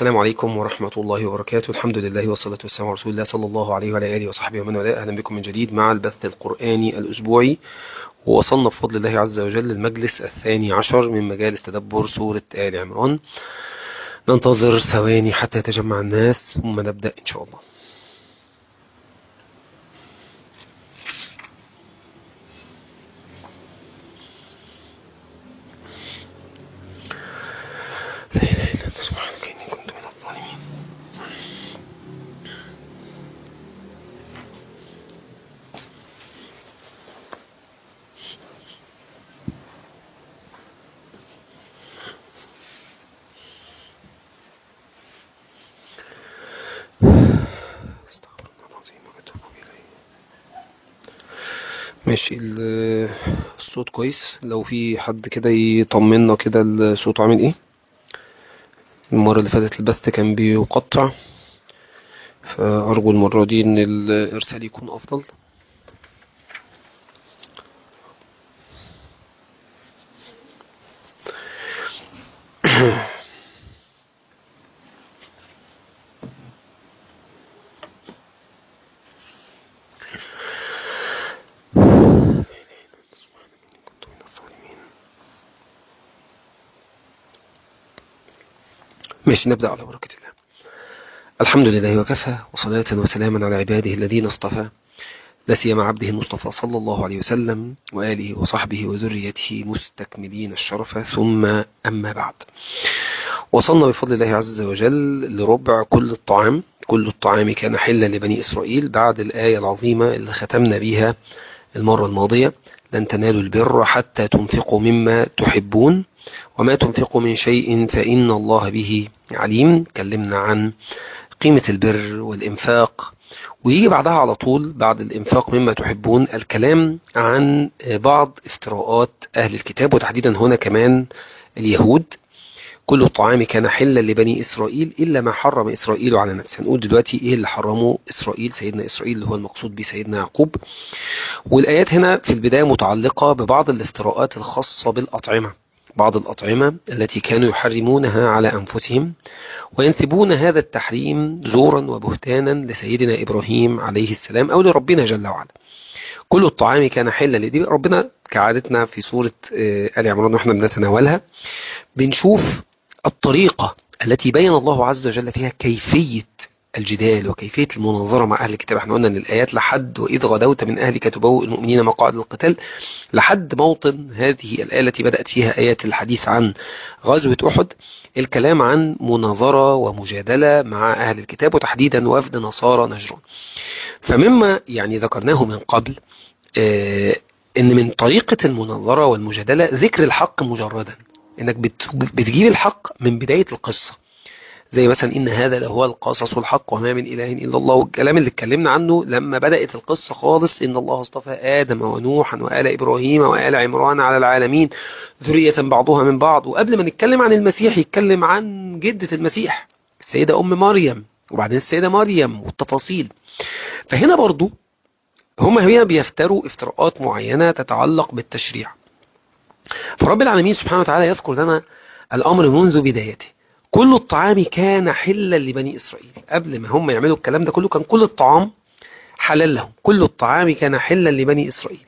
السلام عليكم ورحمة الله وبركاته الحمد لله والصلاة والسلام على رسول الله صلى الله عليه وعلى آله وصحبه ومن والاه أهلا بكم من جديد مع البث القرآني الأسبوعي ووصلنا بفضل الله عز وجل المجلس الثاني عشر من مجالس تدبر سورة آل عمران ننتظر ثواني حتى يتجمع الناس ثم نبدأ إن شاء الله لا إله إلا أنت سبحانك إني كنت من الظالمين استغفر الله العظيم وأتوب إليه ماشي ال- الصوت كويس لو في حد كده يطمنا كده الصوت عامل ايه المرة اللي فاتت البث كان بيقطع فأرجو المرة دي إن الإرسال يكون أفضل كنت من الظالمين ماشي نبدأ على بركة الله الحمد لله وكفى وصلاة وسلاما على عباده الذين اصطفى لا سيما عبده المصطفى صلى الله عليه وسلم وآله وصحبه وذريته مستكملين الشرف ثم أما بعد وصلنا بفضل الله عز وجل لربع كل الطعام كل الطعام كان حلا لبني إسرائيل بعد الآية العظيمة اللي ختمنا بيها المرة الماضية لن تنالوا البر حتى تنفقوا مما تحبون وما تنفقوا من شيء فإن الله به عليم كلمنا عن قيمة البر والإنفاق ويجي بعدها على طول بعد الإنفاق مما تحبون الكلام عن بعض افتراءات أهل الكتاب وتحديدا هنا كمان اليهود كل الطعام كان حلا لبني إسرائيل إلا ما حرم إسرائيل على نفسه هنقول دلوقتي إيه اللي حرمه إسرائيل سيدنا إسرائيل اللي هو المقصود به سيدنا يعقوب والآيات هنا في البداية متعلقة ببعض الافتراءات الخاصة بالأطعمة بعض الأطعمة التي كانوا يحرمونها على أنفسهم وينسبون هذا التحريم زورا وبهتانا لسيدنا إبراهيم عليه السلام أو لربنا جل وعلا كل الطعام كان حلا لدي ربنا كعادتنا في سورة آه، آل عمران واحنا بنتناولها بنشوف الطريقة التي بين الله عز وجل فيها كيفية الجدال وكيفية المناظرة مع أهل الكتاب احنا قلنا أن الآيات لحد وإذ غدوت من أهلك تبوء المؤمنين مقاعد للقتال لحد موطن هذه الآية التي بدأت فيها آيات الحديث عن غزوة أحد الكلام عن مناظرة ومجادلة مع أهل الكتاب وتحديدا وفد نصارى نجران فمما يعني ذكرناه من قبل آه، ان من طريقة المناظرة والمجادلة ذكر الحق مجردا انك بت- بتجيب الحق من بداية القصة زي مثلا ان هذا لهو القصص الحق وما من اله الا الله والكلام اللي اتكلمنا عنه لما بدأت القصة خالص ان الله اصطفى ادم ونوحا وآل ابراهيم وآل عمران على العالمين ذرية بعضها من بعض وقبل ما نتكلم عن المسيح يتكلم عن جدة المسيح السيدة ام مريم وبعدين السيدة مريم والتفاصيل فهنا برضو هم هنا بيفتروا افتراءات معينة تتعلق بالتشريع فرب العالمين سبحانه وتعالى يذكر لنا الأمر منذ بدايته كل الطعام كان حلا لبني إسرائيل قبل ما هم يعملوا الكلام ده كله كان كل الطعام حلال لهم كل الطعام كان حلا لبني إسرائيل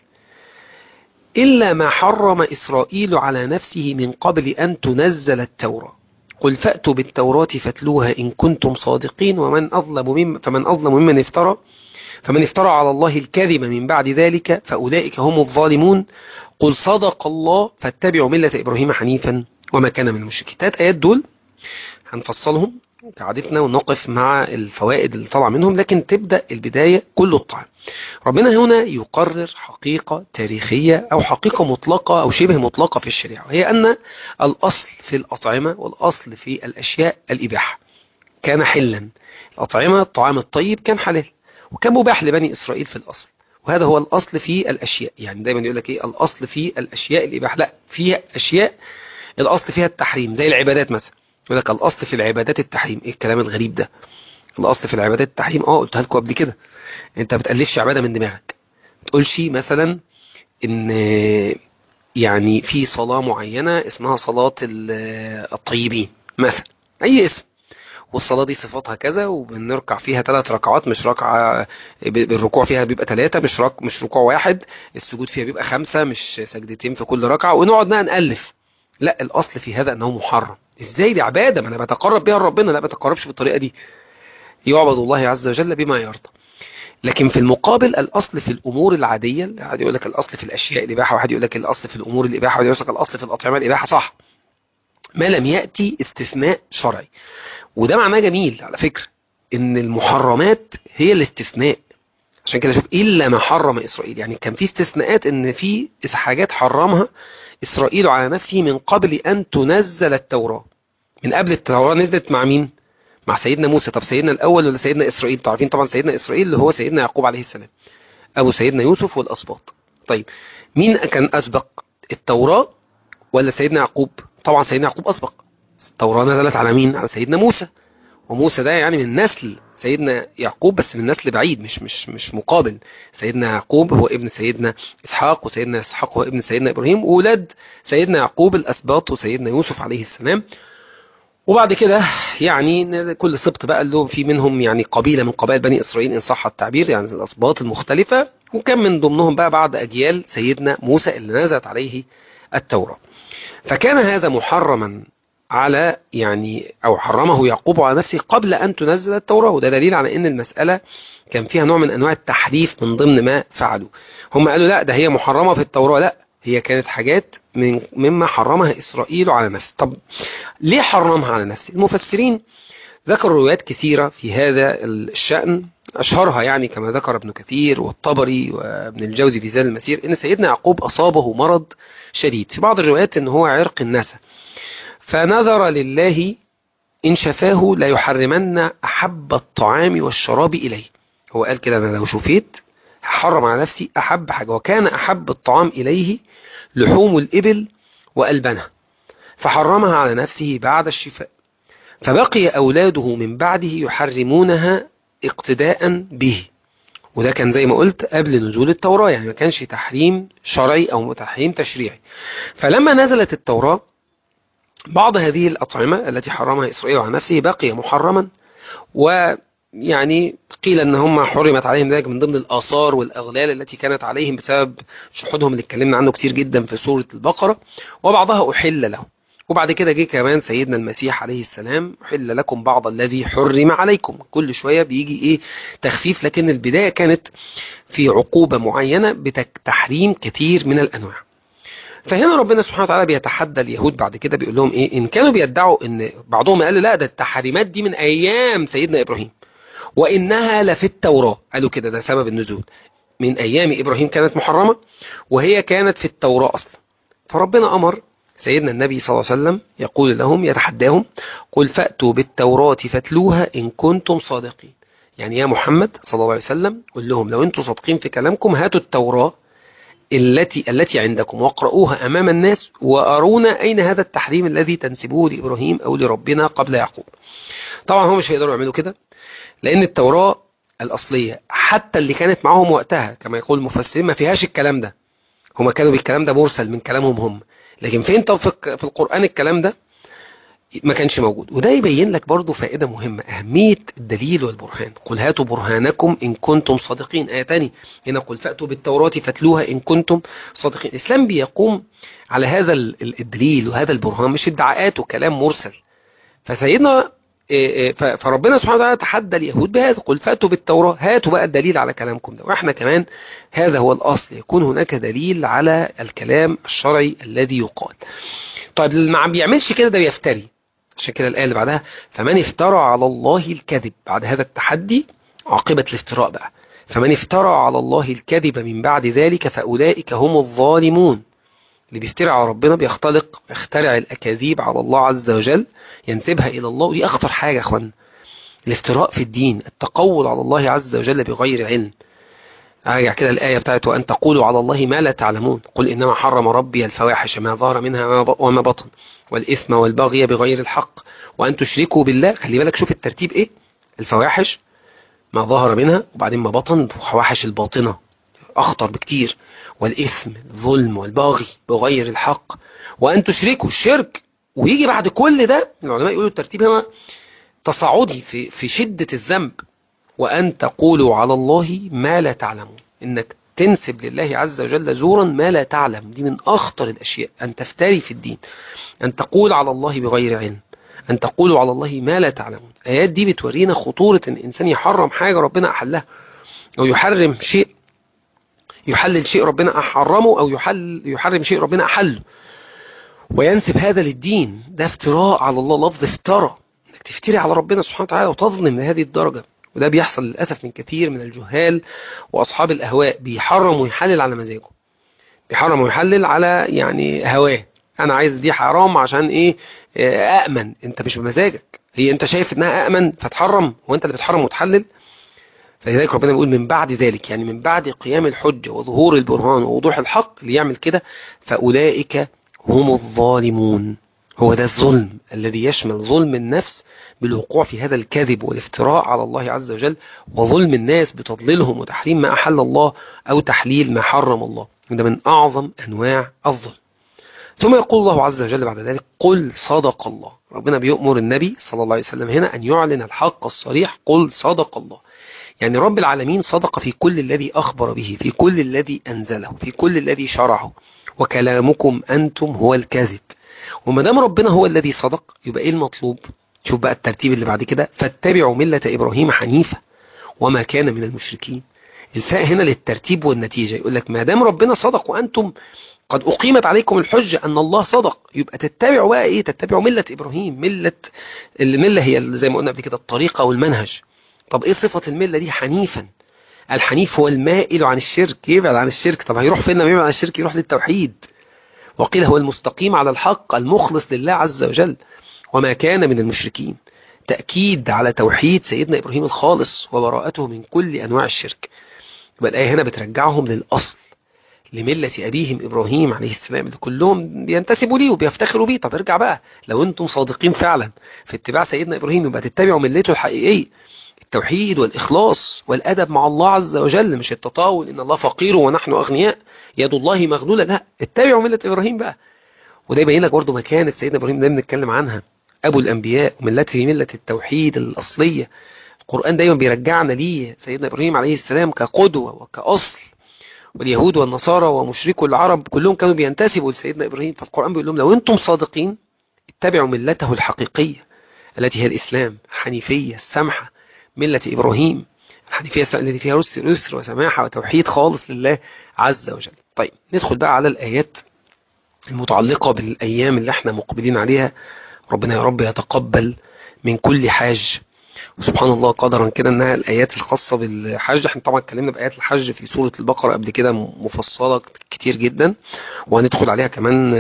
إلا ما حرم إسرائيل على نفسه من قبل أن تنزل التوراة قل فأتوا بالتوراة فاتلوها إن كنتم صادقين ومن أظلم مم فمن أظلم ممن افترى فمن افترى على الله الكذب من بعد ذلك فأولئك هم الظالمون قل صدق الله فاتبعوا ملة إبراهيم حنيفا وما كان من المشركين تلات آيات دول هنفصلهم كعادتنا ونقف مع الفوائد اللي طالعه منهم لكن تبدأ البداية كل الطعام ربنا هنا يقرر حقيقة تاريخية أو حقيقة مطلقة أو شبه مطلقة في الشريعة وهي أن الأصل في الأطعمة والأصل في الأشياء الإباحة كان حلا الأطعمة الطعام الطيب كان حلال وكان مباح لبني إسرائيل في الأصل وهذا هو الأصل في الأشياء يعني دايما يقول لك إيه الأصل في الأشياء الإباحة لا في أشياء الأصل فيها التحريم زي العبادات مثلا يقول لك الأصل في العبادات التحريم إيه الكلام الغريب ده الأصل في العبادات التحريم اه قلتها لكم قبل كده أنت بتألفش عبادة من دماغك ما تقولش مثلا إن يعني في صلاة معينة اسمها صلاة ال- الطيبين مثلا أي اسم والصلاة دي صفاتها كذا وبنركع فيها ثلاث ركعات مش ركعة ب- الركوع فيها بيبقى ثلاثة مش رك مش ركوع واحد السجود فيها بيبقى خمسة مش سجدتين في كل ركعة ونقعد بقى نألف لا الأصل في هذا أنه محرم ازاي دي عبادة ما أنا بتقرب بيها لربنا لا بتقربش بالطريقة دي يعبد الله عز وجل بما يرضى لكن في المقابل الأصل في الأمور العادية واحد يقول لك الأصل في الأشياء الإباحة واحد يقول لك الأصل في الأمور الإباحة واحد يقول لك الأصل في الأطعمة الإباحة صح ما لم يأتي استثناء شرعي وده معناه جميل على فكرة ان المحرمات هي الاستثناء عشان كده شوف الا ما حرم اسرائيل يعني كان في استثناءات ان في حاجات حرمها اسرائيل على نفسه من قبل ان تنزل التوراة من قبل التوراة نزلت مع مين مع سيدنا موسى طب سيدنا الاول ولا سيدنا اسرائيل انتوا عارفين طبعا سيدنا اسرائيل اللي هو سيدنا يعقوب عليه السلام ابو سيدنا يوسف والاسباط طيب مين كان اسبق التوراة ولا سيدنا يعقوب طبعا سيدنا يعقوب اسبق التوراة نزلت على مين على سيدنا موسى وموسى ده يعني من نسل سيدنا يعقوب بس من نسل بعيد مش مش مش مقابل سيدنا يعقوب هو ابن سيدنا اسحاق وسيدنا اسحاق هو ابن سيدنا ابراهيم وولاد سيدنا يعقوب الاسباط وسيدنا يوسف عليه السلام وبعد كده يعني كل سبط بقى له في منهم يعني قبيله من قبائل بني اسرائيل ان صح التعبير يعني الاسباط المختلفه وكان من ضمنهم بقى بعد اجيال سيدنا موسى اللي نزلت عليه التوراه فكان هذا محرما على يعني أو حرمه يعقوب على نفسه قبل أن تنزل التوراة وده دليل على أن المسألة كان فيها نوع من أنواع التحريف من ضمن ما فعلوا هم قالوا لا ده هي محرمة في التوراة لا هي كانت حاجات من مما حرمها إسرائيل على نفسه طب ليه حرمها على نفسه المفسرين ذكروا روايات كثيرة في هذا الشأن أشهرها يعني كما ذكر ابن كثير والطبري وابن الجوزي في زاد المسير إن سيدنا يعقوب أصابه مرض شديد في بعض الروايات إن هو عرق النسا فنذر لله إن شفاه لا يحرمن أحب الطعام والشراب إليه هو قال كده أنا لو شفيت حرم على نفسي أحب حاجة وكان أحب الطعام إليه لحوم الإبل وألبنها فحرمها على نفسه بعد الشفاء فبقي أولاده من بعده يحرمونها اقتداء به وده كان زي ما قلت قبل نزول التوراة يعني ما كانش تحريم شرعي أو تحريم تشريعي فلما نزلت التوراة بعض هذه الأطعمة التي حرمها إسرائيل على نفسه بقي محرما ويعني قيل أن هم حرمت عليهم ذلك من ضمن الآثار والأغلال التي كانت عليهم بسبب شحودهم اللي اتكلمنا عنه كتير جدا في سورة البقرة وبعضها أحل لهم وبعد كده جه كمان سيدنا المسيح عليه السلام أحل لكم بعض الذي حرم عليكم كل شوية بيجي إيه تخفيف لكن البداية كانت في عقوبة معينة بتحريم كثير من الأنواع فهنا ربنا سبحانه وتعالى بيتحدى اليهود بعد كده بيقول لهم ايه ان كانوا بيدعوا ان بعضهم قال لا ده التحريمات دي من ايام سيدنا ابراهيم وانها لفي التوراة قالوا كده ده سبب النزول من ايام ابراهيم كانت محرمة وهي كانت في التوراة اصلا فربنا امر سيدنا النبي صلى الله عليه وسلم يقول لهم يتحداهم قل فأتوا بالتوراة فاتلوها إن كنتم صادقين يعني يا محمد صلى الله عليه وسلم قل لهم لو انتم صادقين في كلامكم هاتوا التوراة التي التي عندكم واقرؤوها أمام الناس وأرونا أين هذا التحريم الذي تنسبوه لإبراهيم أو لربنا قبل يعقوب طبعا هم مش هيقدروا يعملوا كده لأن التوراة الأصلية حتى اللي كانت معاهم وقتها كما يقول المفسرين ما فيهاش الكلام ده هما كانوا بالكلام ده مرسل من كلامهم هم لكن فين طب في القرآن الكلام ده ما كانش موجود وده يبين لك برضو فائدة مهمة أهمية الدليل والبرهان قل هاتوا برهانكم إن كنتم صادقين آية تاني هنا قل فأتوا بالتوراة فاتلوها إن كنتم صادقين الإسلام بيقوم على هذا الدليل وهذا البرهان مش ادعاءات وكلام مرسل فسيدنا فربنا سبحانه وتعالى تحدى اليهود بهذا قل فاتوا بالتوراة هاتوا بقى الدليل على كلامكم ده واحنا كمان هذا هو الأصل يكون هناك دليل على الكلام الشرعي الذي يقال طيب اللي ما بيعملش كده ده بيفتري عشان كده الآية اللي بعدها فمن افترى على الله الكذب بعد هذا التحدي عاقبة الافتراء بقى فمن افترى على الله الكذب من بعد ذلك فأولئك هم الظالمون اللي بيفترع على ربنا بيختلق يخترع الأكاذيب على الله عز وجل ينسبها إلى الله ودي أخطر حاجة يا أخوان الافتراء في الدين التقول على الله عز وجل بغير علم أرجع كده الآية بتاعت وأن تقولوا على الله ما لا تعلمون قل إنما حرم ربي الفواحش ما ظهر منها وما بطن والإثم والبغي بغير الحق وأن تشركوا بالله خلي بالك شوف الترتيب إيه الفواحش ما ظهر منها وبعدين ما بطن فواحش الباطنة أخطر بكتير والإثم الظلم والبغي بغير الحق وأن تشركوا الشرك ويجي بعد كل ده العلماء يقولوا الترتيب هنا تصاعدي في في شدة الذنب وأن تقولوا على الله ما لا تعلمون إنك تنسب لله عز وجل زورا ما لا تعلم دي من أخطر الأشياء أن تفتري في الدين أن تقول على الله بغير علم أن تقولوا على الله ما لا تعلمون الآيات دي بتورينا خطورة أن الإنسان يحرم حاجة ربنا أحلها أو يحرم شيء يحلل شيء ربنا حرمه أو يحل يحرم شيء ربنا أحله وينسب هذا للدين ده افتراء على الله لفظ افترى انك تفتري على ربنا سبحانه وتعالى وتظلم لهذه الدرجة وده بيحصل للأسف من كثير من الجهال وأصحاب الأهواء بيحرم ويحلل على مزاجه بيحرم ويحلل على يعني هواه أنا عايز دي حرام عشان إيه أأمن أنت مش بمزاجك هي أنت شايف إنها أأمن فتحرم وأنت اللي بتحرم وتحلل فلذلك ربنا بيقول من بعد ذلك يعني من بعد قيام الحجة وظهور البرهان ووضوح الحق اللي يعمل كده فأولئك هم الظالمون هو ده الظلم الذي يشمل ظلم النفس بالوقوع في هذا الكذب والافتراء على الله عز وجل وظلم الناس بتضليلهم وتحريم ما أحل الله أو تحليل ما حرم الله ده من أعظم أنواع الظلم ثم يقول الله عز وجل بعد ذلك قل صدق الله ربنا بيؤمر النبي صلى الله عليه وسلم هنا أن يعلن الحق الصريح قل صدق الله يعني رب العالمين صدق في كل الذي أخبر به في كل الذي أنزله في كل الذي شرعه وكلامكم أنتم هو الكاذب وما دام ربنا هو الذي صدق يبقى إيه المطلوب شوف بقى الترتيب اللي بعد كده فاتبعوا ملة إبراهيم حنيفة وما كان من المشركين الفاء هنا للترتيب والنتيجة يقول لك ما دام ربنا صدق وأنتم قد أقيمت عليكم الحجة أن الله صدق يبقى تتبعوا بقى إيه تتبعوا ملة إبراهيم ملة الملة هي زي ما قلنا قبل كده الطريقة والمنهج طب إيه صفة الملة دي حنيفا الحنيف هو المائل عن الشرك يبعد عن الشرك طب هيروح فين لما يبعد عن الشرك يروح للتوحيد وقيل هو المستقيم على الحق المخلص لله عز وجل وما كان من المشركين تأكيد على توحيد سيدنا إبراهيم الخالص وبراءته من كل أنواع الشرك يبقى الآية هنا بترجعهم للأصل لملة أبيهم إبراهيم عليه السلام اللي كلهم بينتسبوا ليه وبيفتخروا بيه طب ارجع بقى لو أنتم صادقين فعلا في اتباع سيدنا إبراهيم يبقى تتبعوا ملته الحقيقية التوحيد والإخلاص والأدب مع الله عز وجل مش التطاول إن الله فقير ونحن أغنياء يد الله مغلولة لا اتبعوا ملة إبراهيم بقى وده يبين لك برضه مكانة سيدنا إبراهيم ده بنتكلم عنها أبو الأنبياء وملته ملة التوحيد الأصلية القرآن دايما بيرجعنا ليه سيدنا إبراهيم عليه السلام كقدوة وكأصل واليهود والنصارى ومشركو العرب كلهم كانوا بينتسبوا لسيدنا إبراهيم فالقرآن بيقول لهم لو أنتم صادقين اتبعوا ملته الحقيقية التي هي الإسلام حنيفية السمحة ملة إبراهيم الحنيفية التي فيها يسر يسر وسماحة وتوحيد خالص لله عز وجل طيب ندخل بقى على الآيات المتعلقة بالأيام اللي احنا مقبلين عليها ربنا يا رب يتقبل من كل حاج وسبحان الله قدرا كده انها الايات الخاصه بالحج احنا طبعا اتكلمنا بايات الحج في سوره البقره قبل كده مفصله كتير جدا وهندخل عليها كمان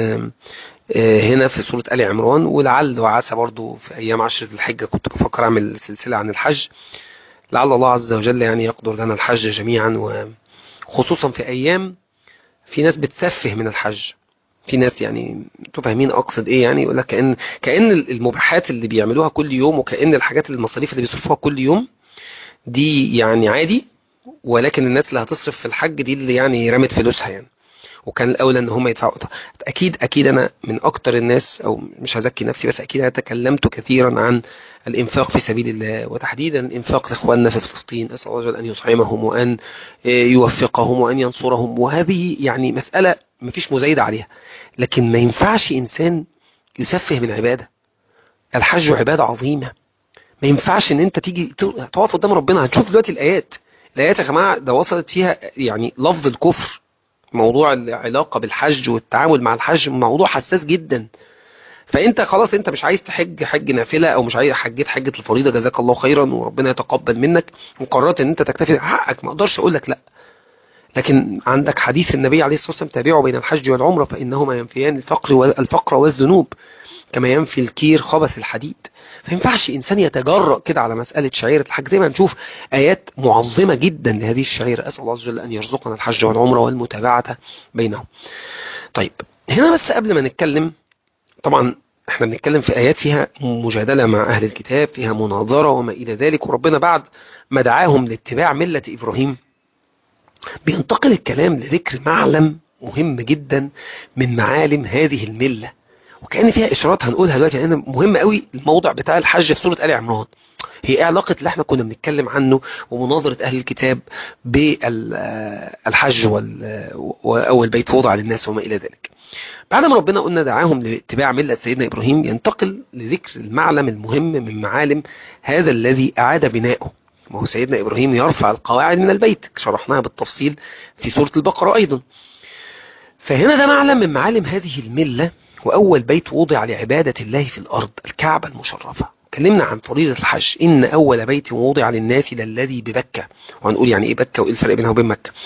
هنا في سوره ال عمران ولعل وعسى برضو في ايام عشر الحجه كنت بفكر اعمل سلسله عن الحج لعل الله عز وجل يعني يقدر لنا الحج جميعا وخصوصا في ايام في ناس بتسفه من الحج في ناس يعني انتوا فاهمين اقصد ايه يعني يقول لك كان كان المباحات اللي بيعملوها كل يوم وكان الحاجات المصاريف اللي بيصرفوها كل يوم دي يعني عادي ولكن الناس اللي هتصرف في الحج دي اللي يعني رمت فلوسها يعني وكان الاولى ان هم يدفعوا اكيد اكيد انا من اكتر الناس او مش هزكي نفسي بس اكيد انا تكلمت كثيرا عن الانفاق في سبيل الله وتحديدا الانفاق لاخواننا في فلسطين اسال الله عز ان يطعمهم وان يوفقهم وان ينصرهم وهذه يعني مساله ما فيش مزايده عليها لكن ما ينفعش انسان يسفه من عباده الحج عباده عظيمه ما ينفعش ان انت تيجي تقف قدام ربنا هتشوف دلوقتي الايات الايات يا جماعه ده وصلت فيها يعني لفظ الكفر موضوع العلاقة بالحج والتعامل مع الحج موضوع حساس جدا فانت خلاص انت مش عايز تحج حج نافلة او مش عايز حجيت حجة الفريضة جزاك الله خيرا وربنا يتقبل منك وقررت ان انت تكتفي حقك ما اقدرش اقول لك لا لكن عندك حديث النبي عليه الصلاة والسلام تابعوا بين الحج والعمرة فإنهما ينفيان الفقر والفقر والذنوب كما ينفي الكير خبث الحديد فينفعش إنسان يتجرأ كده على مسألة شعيرة الحج زي ما نشوف آيات معظمة جدا لهذه الشعيرة أسأل الله عز وجل أن يرزقنا الحج والعمرة والمتابعة بينهم طيب هنا بس قبل ما نتكلم طبعا احنا بنتكلم في آيات فيها مجادلة مع أهل الكتاب فيها مناظرة وما إلى ذلك وربنا بعد ما دعاهم لاتباع ملة إبراهيم بينتقل الكلام لذكر معلم مهم جدا من معالم هذه الملة وكأن فيها إشارات هنقولها دلوقتي لأن يعني مهم قوي الموضع بتاع الحج في سورة آل عمران هي ايه علاقة اللي احنا كنا بنتكلم عنه ومناظرة أهل الكتاب بالحج وأول بيت وضع للناس وما إلى ذلك بعد ما ربنا قلنا دعاهم لاتباع ملة سيدنا إبراهيم ينتقل لذكر المعلم المهم من معالم هذا الذي أعاد بناؤه وهو سيدنا إبراهيم يرفع القواعد من البيت شرحناها بالتفصيل في سورة البقرة أيضا فهنا ده معلم من معالم هذه الملة وأول بيت وضع لعبادة الله في الأرض الكعبة المشرفة اتكلمنا عن فريضة الحج إن أول بيت وضع للناس للذي ببكة وهنقول يعني إيه بكة وإيه الفرق بينها وبين مكة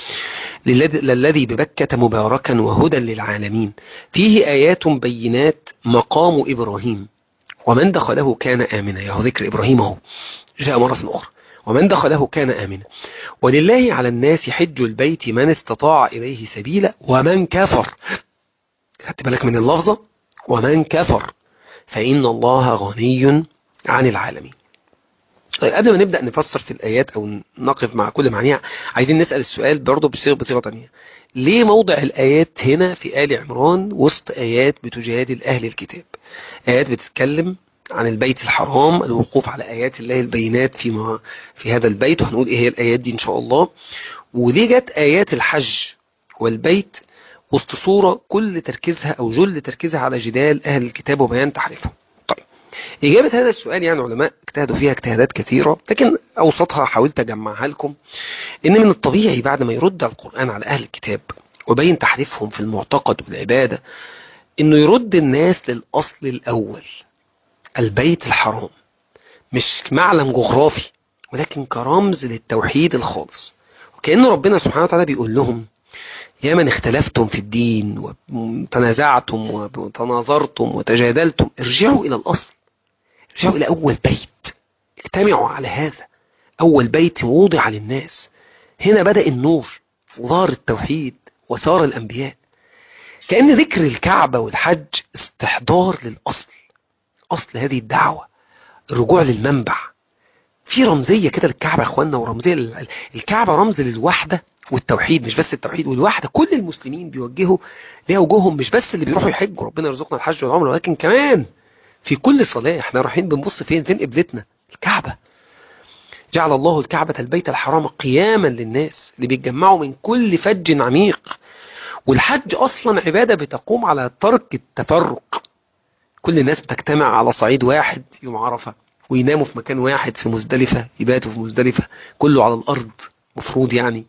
للذي ببكة مباركا وهدى للعالمين فيه آيات بينات مقام إبراهيم ومن دخله كان آمنا يا ذكر إبراهيم اهو جاء مرة أخرى ومن دخله كان آمنا ولله على الناس حج البيت من استطاع إليه سبيلا ومن كفر خدت بالك من اللفظة ومن كفر فإن الله غني عن العالمين طيب قبل ما نبدأ نفسر في الآيات أو نقف مع كل معانيها عايزين نسأل السؤال برضه بصيغة بصيغة تانية ليه موضع الآيات هنا في آل عمران وسط آيات بتجادل أهل الكتاب آيات بتتكلم عن البيت الحرام الوقوف على آيات الله البينات في, في هذا البيت وهنقول إيه هي الآيات دي إن شاء الله وليه جت آيات الحج والبيت وسط صورة كل تركيزها أو جل تركيزها على جدال أهل الكتاب وبيان تحريفهم طيب إجابة هذا السؤال يعني علماء اجتهدوا فيها اجتهادات كثيرة لكن أوسطها حاولت أجمعها لكم إن من الطبيعي بعد ما يرد القرآن على أهل الكتاب وبين تحريفهم في المعتقد والعبادة إنه يرد الناس للأصل الأول البيت الحرام مش معلم جغرافي ولكن كرمز للتوحيد الخالص وكأن ربنا سبحانه وتعالى بيقول لهم يا من اختلفتم في الدين وتنازعتم وتناظرتم وتجادلتم ارجعوا إلى الأصل ارجعوا إلى أول بيت اجتمعوا على هذا أول بيت وضع للناس هنا بدأ النور وظهر التوحيد وسار الأنبياء كأن ذكر الكعبة والحج استحضار للأصل أصل هذه الدعوة الرجوع للمنبع في رمزية كده للكعبة يا اخوانا ورمزية لل... الكعبة رمز للوحدة والتوحيد مش بس التوحيد والوحدة كل المسلمين بيوجهوا ليها وجوههم مش بس اللي بيروحوا يحجوا ربنا يرزقنا الحج والعمرة ولكن كمان في كل صلاة احنا رايحين بنبص فين فين قبلتنا الكعبة جعل الله الكعبة البيت الحرام قياما للناس اللي بيتجمعوا من كل فج عميق والحج أصلا عبادة بتقوم على ترك التفرق كل الناس بتجتمع على صعيد واحد يوم عرفة ويناموا في مكان واحد في مزدلفة يباتوا في مزدلفة كله على الأرض مفروض يعني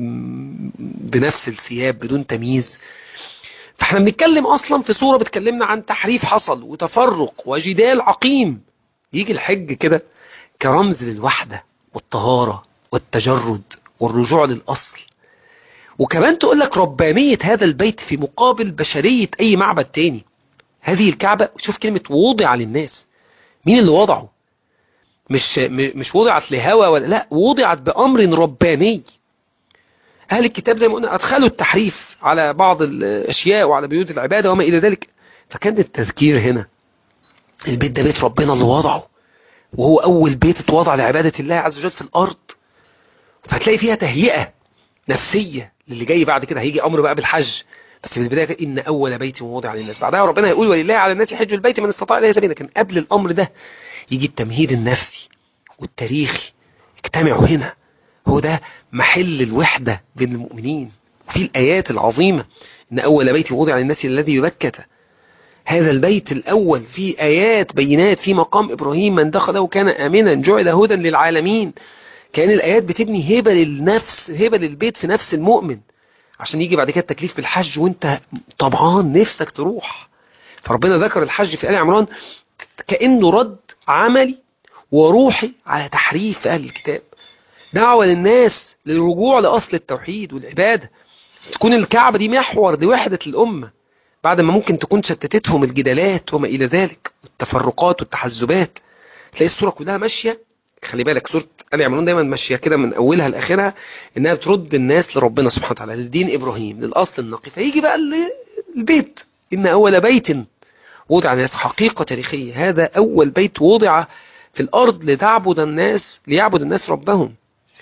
بنفس الثياب بدون تمييز فاحنا بنتكلم أصلا في صورة بتكلمنا عن تحريف حصل وتفرق وجدال عقيم يجي الحج كده كرمز للوحدة والطهارة والتجرد والرجوع للأصل وكمان تقول لك ربانية هذا البيت في مقابل بشرية أي معبد تاني هذه الكعبة شوف كلمة وضع للناس مين اللي وضعه مش مش وضعت لهوى ولا لا وضعت بأمر رباني أهل الكتاب زي ما قلنا أدخلوا التحريف على بعض الأشياء وعلى بيوت العبادة وما إلى ذلك فكان التذكير هنا البيت ده بيت ربنا اللي وضعه وهو أول بيت اتوضع لعبادة الله عز وجل في الأرض فهتلاقي فيها تهيئة نفسية للي جاي بعد كده هيجي أمر بقى بالحج بس في البداية إن أول بيت وضع للناس بعدها ربنا يقول ولله على الناس حج البيت من استطاع إليه سبيلا لكن قبل الأمر ده يجي التمهيد النفسي والتاريخي اجتمعوا هنا هو ده محل الوحدة بين المؤمنين وفي الآيات العظيمة إن أول بيت وضع للناس الذي ببكة هذا البيت الأول فيه آيات بينات في مقام إبراهيم من دخله كان آمنا جعل هدى للعالمين كان الآيات بتبني هبة للنفس هبة للبيت في نفس المؤمن عشان يجي بعد كده التكليف بالحج وانت طبعا نفسك تروح فربنا ذكر الحج في آل عمران كأنه رد عملي وروحي على تحريف أهل الكتاب دعوة للناس للرجوع لأصل التوحيد والعبادة تكون الكعبة دي محور لوحدة الأمة بعد ما ممكن تكون شتتتهم الجدالات وما إلى ذلك والتفرقات والتحزبات تلاقي الصورة كلها ماشية خلي بالك سورة آل عمران دايما ماشية كده من أولها لآخرها إنها بترد الناس لربنا سبحانه وتعالى للدين إبراهيم للأصل النقي فيجي بقى البيت إن أول بيت وضع الناس حقيقة تاريخية هذا أول بيت وضع في الأرض لتعبد الناس ليعبد الناس ربهم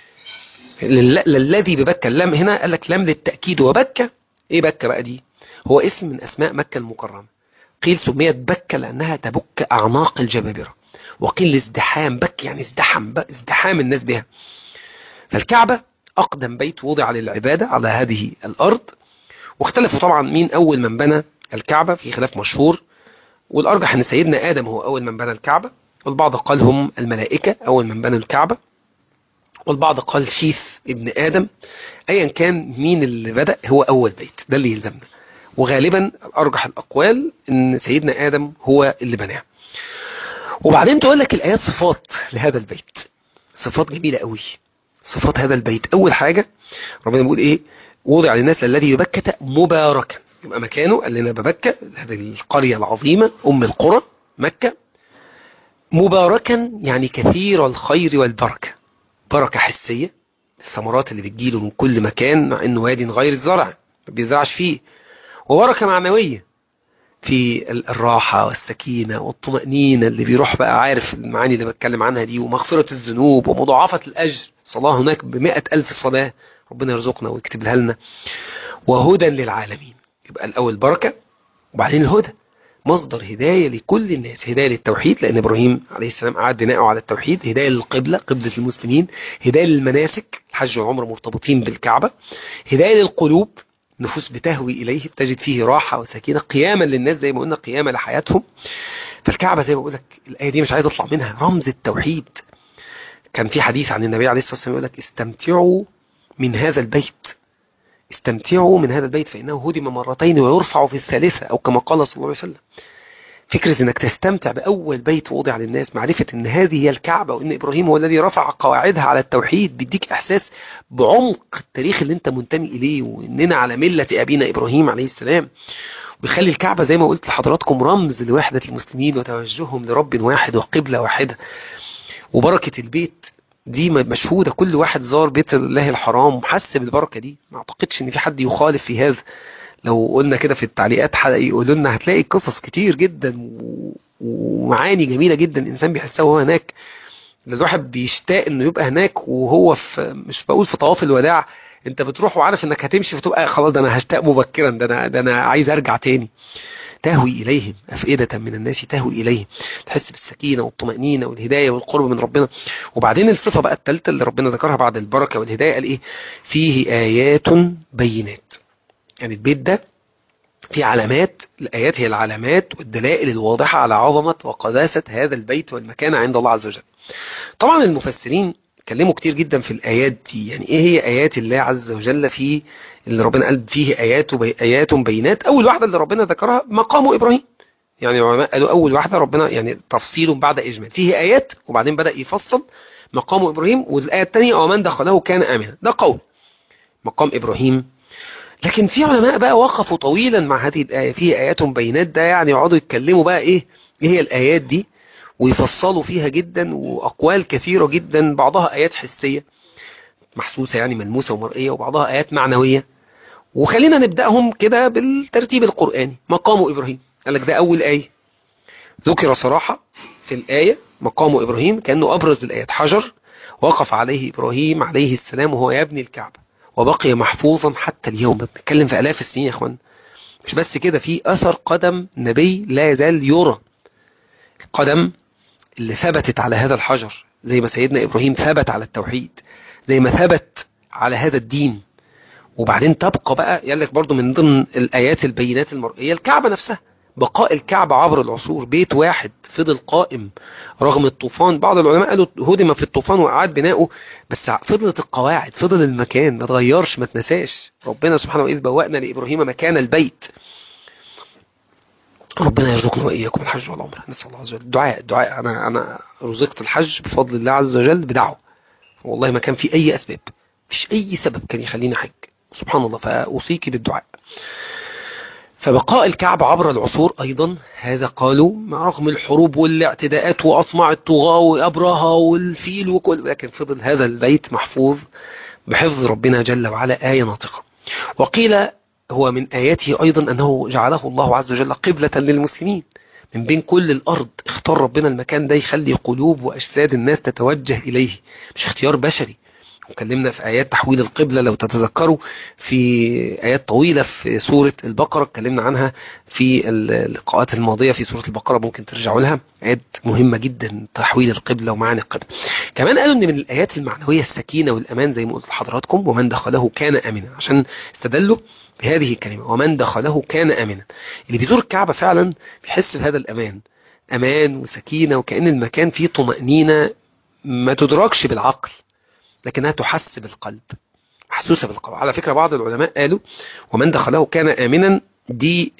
للذي ببكة اللام هنا قال لك لام للتأكيد وبكة إيه بكة بقى دي هو اسم من أسماء مكة المكرمة قيل سميت بكة لأنها تبك أعناق الجبابرة وقيل ازدحام بك يعني ازدحم ازدحام الناس بها فالكعبة أقدم بيت وضع للعبادة على هذه الأرض واختلفوا طبعا مين أول من بنى الكعبة في خلاف مشهور والأرجح أن سيدنا آدم هو أول من بنى الكعبة والبعض قال هم الملائكة أول من بنوا الكعبة والبعض قال شيث ابن آدم أيا كان مين اللي بدأ هو أول بيت ده اللي يلزمنا وغالبا أرجح الأقوال أن سيدنا آدم هو اللي بناه وبعدين تقول لك الآيات صفات لهذا البيت صفات جميلة قوي صفات هذا البيت أول حاجة ربنا بيقول إيه وضع للناس الذي ببكة مباركا يبقى مكانه قال لنا ببكة هذه القرية العظيمة أم القرى مكة مباركا يعني كثير الخير والبركة بركة حسية الثمرات اللي بتجيله من كل مكان مع انه وادي غير الزرع ما بيزرعش فيه وبركة معنوية في الراحة والسكينة والطمأنينة اللي بيروح بقى عارف المعاني اللي بتكلم عنها دي ومغفرة الذنوب ومضاعفة الأجر صلاة هناك بمئة ألف صلاة ربنا يرزقنا ويكتب لنا وهدى للعالمين يبقى الأول بركة وبعدين الهدى مصدر هداية لكل الناس هداية للتوحيد لأن إبراهيم عليه السلام قعد بناءه على التوحيد هداية للقبلة قبلة المسلمين هداية للمناسك الحج والعمر مرتبطين بالكعبة هداية للقلوب نفوس بتهوي إليه تجد فيه راحة وسكينة قياما للناس زي ما قلنا قياما لحياتهم فالكعبة زي ما بقول لك الآية دي مش عايز أطلع منها رمز التوحيد كان في حديث عن النبي عليه الصلاة والسلام يقول لك استمتعوا من هذا البيت استمتعوا من هذا البيت فإنه هدم مرتين ويرفع في الثالثة أو كما قال صلى الله عليه وسلم فكرة انك تستمتع بأول بيت وضع للناس معرفة ان هذه هي الكعبة وان إبراهيم هو الذي رفع قواعدها على التوحيد بيديك إحساس بعمق التاريخ اللي انت منتمي إليه واننا على ملة أبينا إبراهيم عليه السلام ويخلي الكعبة زي ما قلت لحضراتكم رمز لوحدة المسلمين وتوجههم لرب واحد وقبلة واحدة وبركة البيت دي مشهودة كل واحد زار بيت الله الحرام وحس بالبركة دي ما اعتقدش ان في حد يخالف في هذا لو قلنا كده في التعليقات يقولوا لنا هتلاقي قصص كتير جدا ومعاني جميلة جدا الانسان بيحسها وهو هناك الواحد بيشتاق انه يبقى هناك وهو في مش بقول في طواف الوداع انت بتروح وعارف انك هتمشي فتبقى خلاص ده انا هشتاق مبكرا ده انا ده انا عايز ارجع تاني تهوي إليهم أفئدة من الناس تهوي إليهم تحس بالسكينة والطمأنينة والهداية والقرب من ربنا وبعدين الصفة بقى الثالثة اللي ربنا ذكرها بعد البركة والهداية قال إيه فيه آيات بينات يعني البيت ده في علامات الآيات هي العلامات والدلائل الواضحة على عظمة وقداسة هذا البيت والمكانة عند الله عز وجل طبعا المفسرين اتكلموا كتير جدا في الآيات دي يعني ايه هي آيات الله عز وجل في اللي ربنا قال فيه آيات وبي... آيات بينات أول واحدة اللي ربنا ذكرها مقام إبراهيم يعني العلماء قالوا أول واحدة ربنا يعني تفصيل بعد إجمال فيه آيات وبعدين بدأ يفصل مقام إبراهيم والآية الثانية ومن دخله كان آمنا ده قول مقام إبراهيم لكن في علماء بقى وقفوا طويلا مع هذه الآية فيه آيات بينات ده يعني يقعدوا يتكلموا بقى إيه إيه هي الآيات دي ويفصلوا فيها جدا وأقوال كثيرة جدا بعضها آيات حسية محسوسة يعني ملموسة ومرئية وبعضها آيات معنوية وخلينا نبدأهم كده بالترتيب القرآني مقام إبراهيم قال لك ده أول آية ذكر صراحة في الآية مقام إبراهيم كأنه أبرز الآيات حجر وقف عليه إبراهيم عليه السلام وهو يبني الكعبة وبقي محفوظا حتى اليوم بنتكلم في آلاف السنين يا أخوان مش بس كده في أثر قدم نبي لا يزال يرى القدم اللي ثبتت على هذا الحجر زي ما سيدنا إبراهيم ثبت على التوحيد زي ما ثبت على هذا الدين وبعدين تبقى بقى يقول لك برضو من ضمن الآيات البينات المرئية الكعبة نفسها بقاء الكعبة عبر العصور بيت واحد فضل قائم رغم الطوفان بعض العلماء قالوا هدم في الطوفان وأعاد بناؤه بس فضلت القواعد فضل المكان ما تغيرش ما تنساش ربنا سبحانه وإذ بوأنا لإبراهيم مكان البيت ربنا يرزقنا وإياكم الحج والعمرة نسأل الله عز وجل الدعاء الدعاء أنا, أنا رزقت الحج بفضل الله عز وجل بدعوة والله ما كان في أي أسباب مفيش أي سبب كان يخليني حج سبحان الله فأوصيك بالدعاء فبقاء الكعبة عبر العصور أيضا هذا قالوا رغم الحروب والاعتداءات وأصمع الطغاة وأبرهة والفيل وكل لكن فضل هذا البيت محفوظ بحفظ ربنا جل وعلا آية ناطقة وقيل هو من آياته أيضا أنه جعله الله عز وجل قبلة للمسلمين من بين كل الأرض اختار ربنا المكان ده يخلي قلوب وأجساد الناس تتوجه إليه مش اختيار بشري وكلمنا في آيات تحويل القبلة لو تتذكروا في آيات طويلة في سورة البقرة اتكلمنا عنها في اللقاءات الماضية في سورة البقرة ممكن ترجعوا لها آيات مهمة جدا تحويل القبلة ومعاني القبلة كمان قالوا ان من الآيات المعنوية السكينة والأمان زي ما قلت لحضراتكم ومن دخله كان آمنا عشان استدلوا بهذه الكلمة ومن دخله كان آمنا اللي بيزور الكعبة فعلا بيحس بهذا الأمان أمان وسكينة وكأن المكان فيه طمأنينة ما تدركش بالعقل لكنها تحس بالقلب محسوسة بالقلب على فكرة بعض العلماء قالوا ومن دخله كان آمنا دي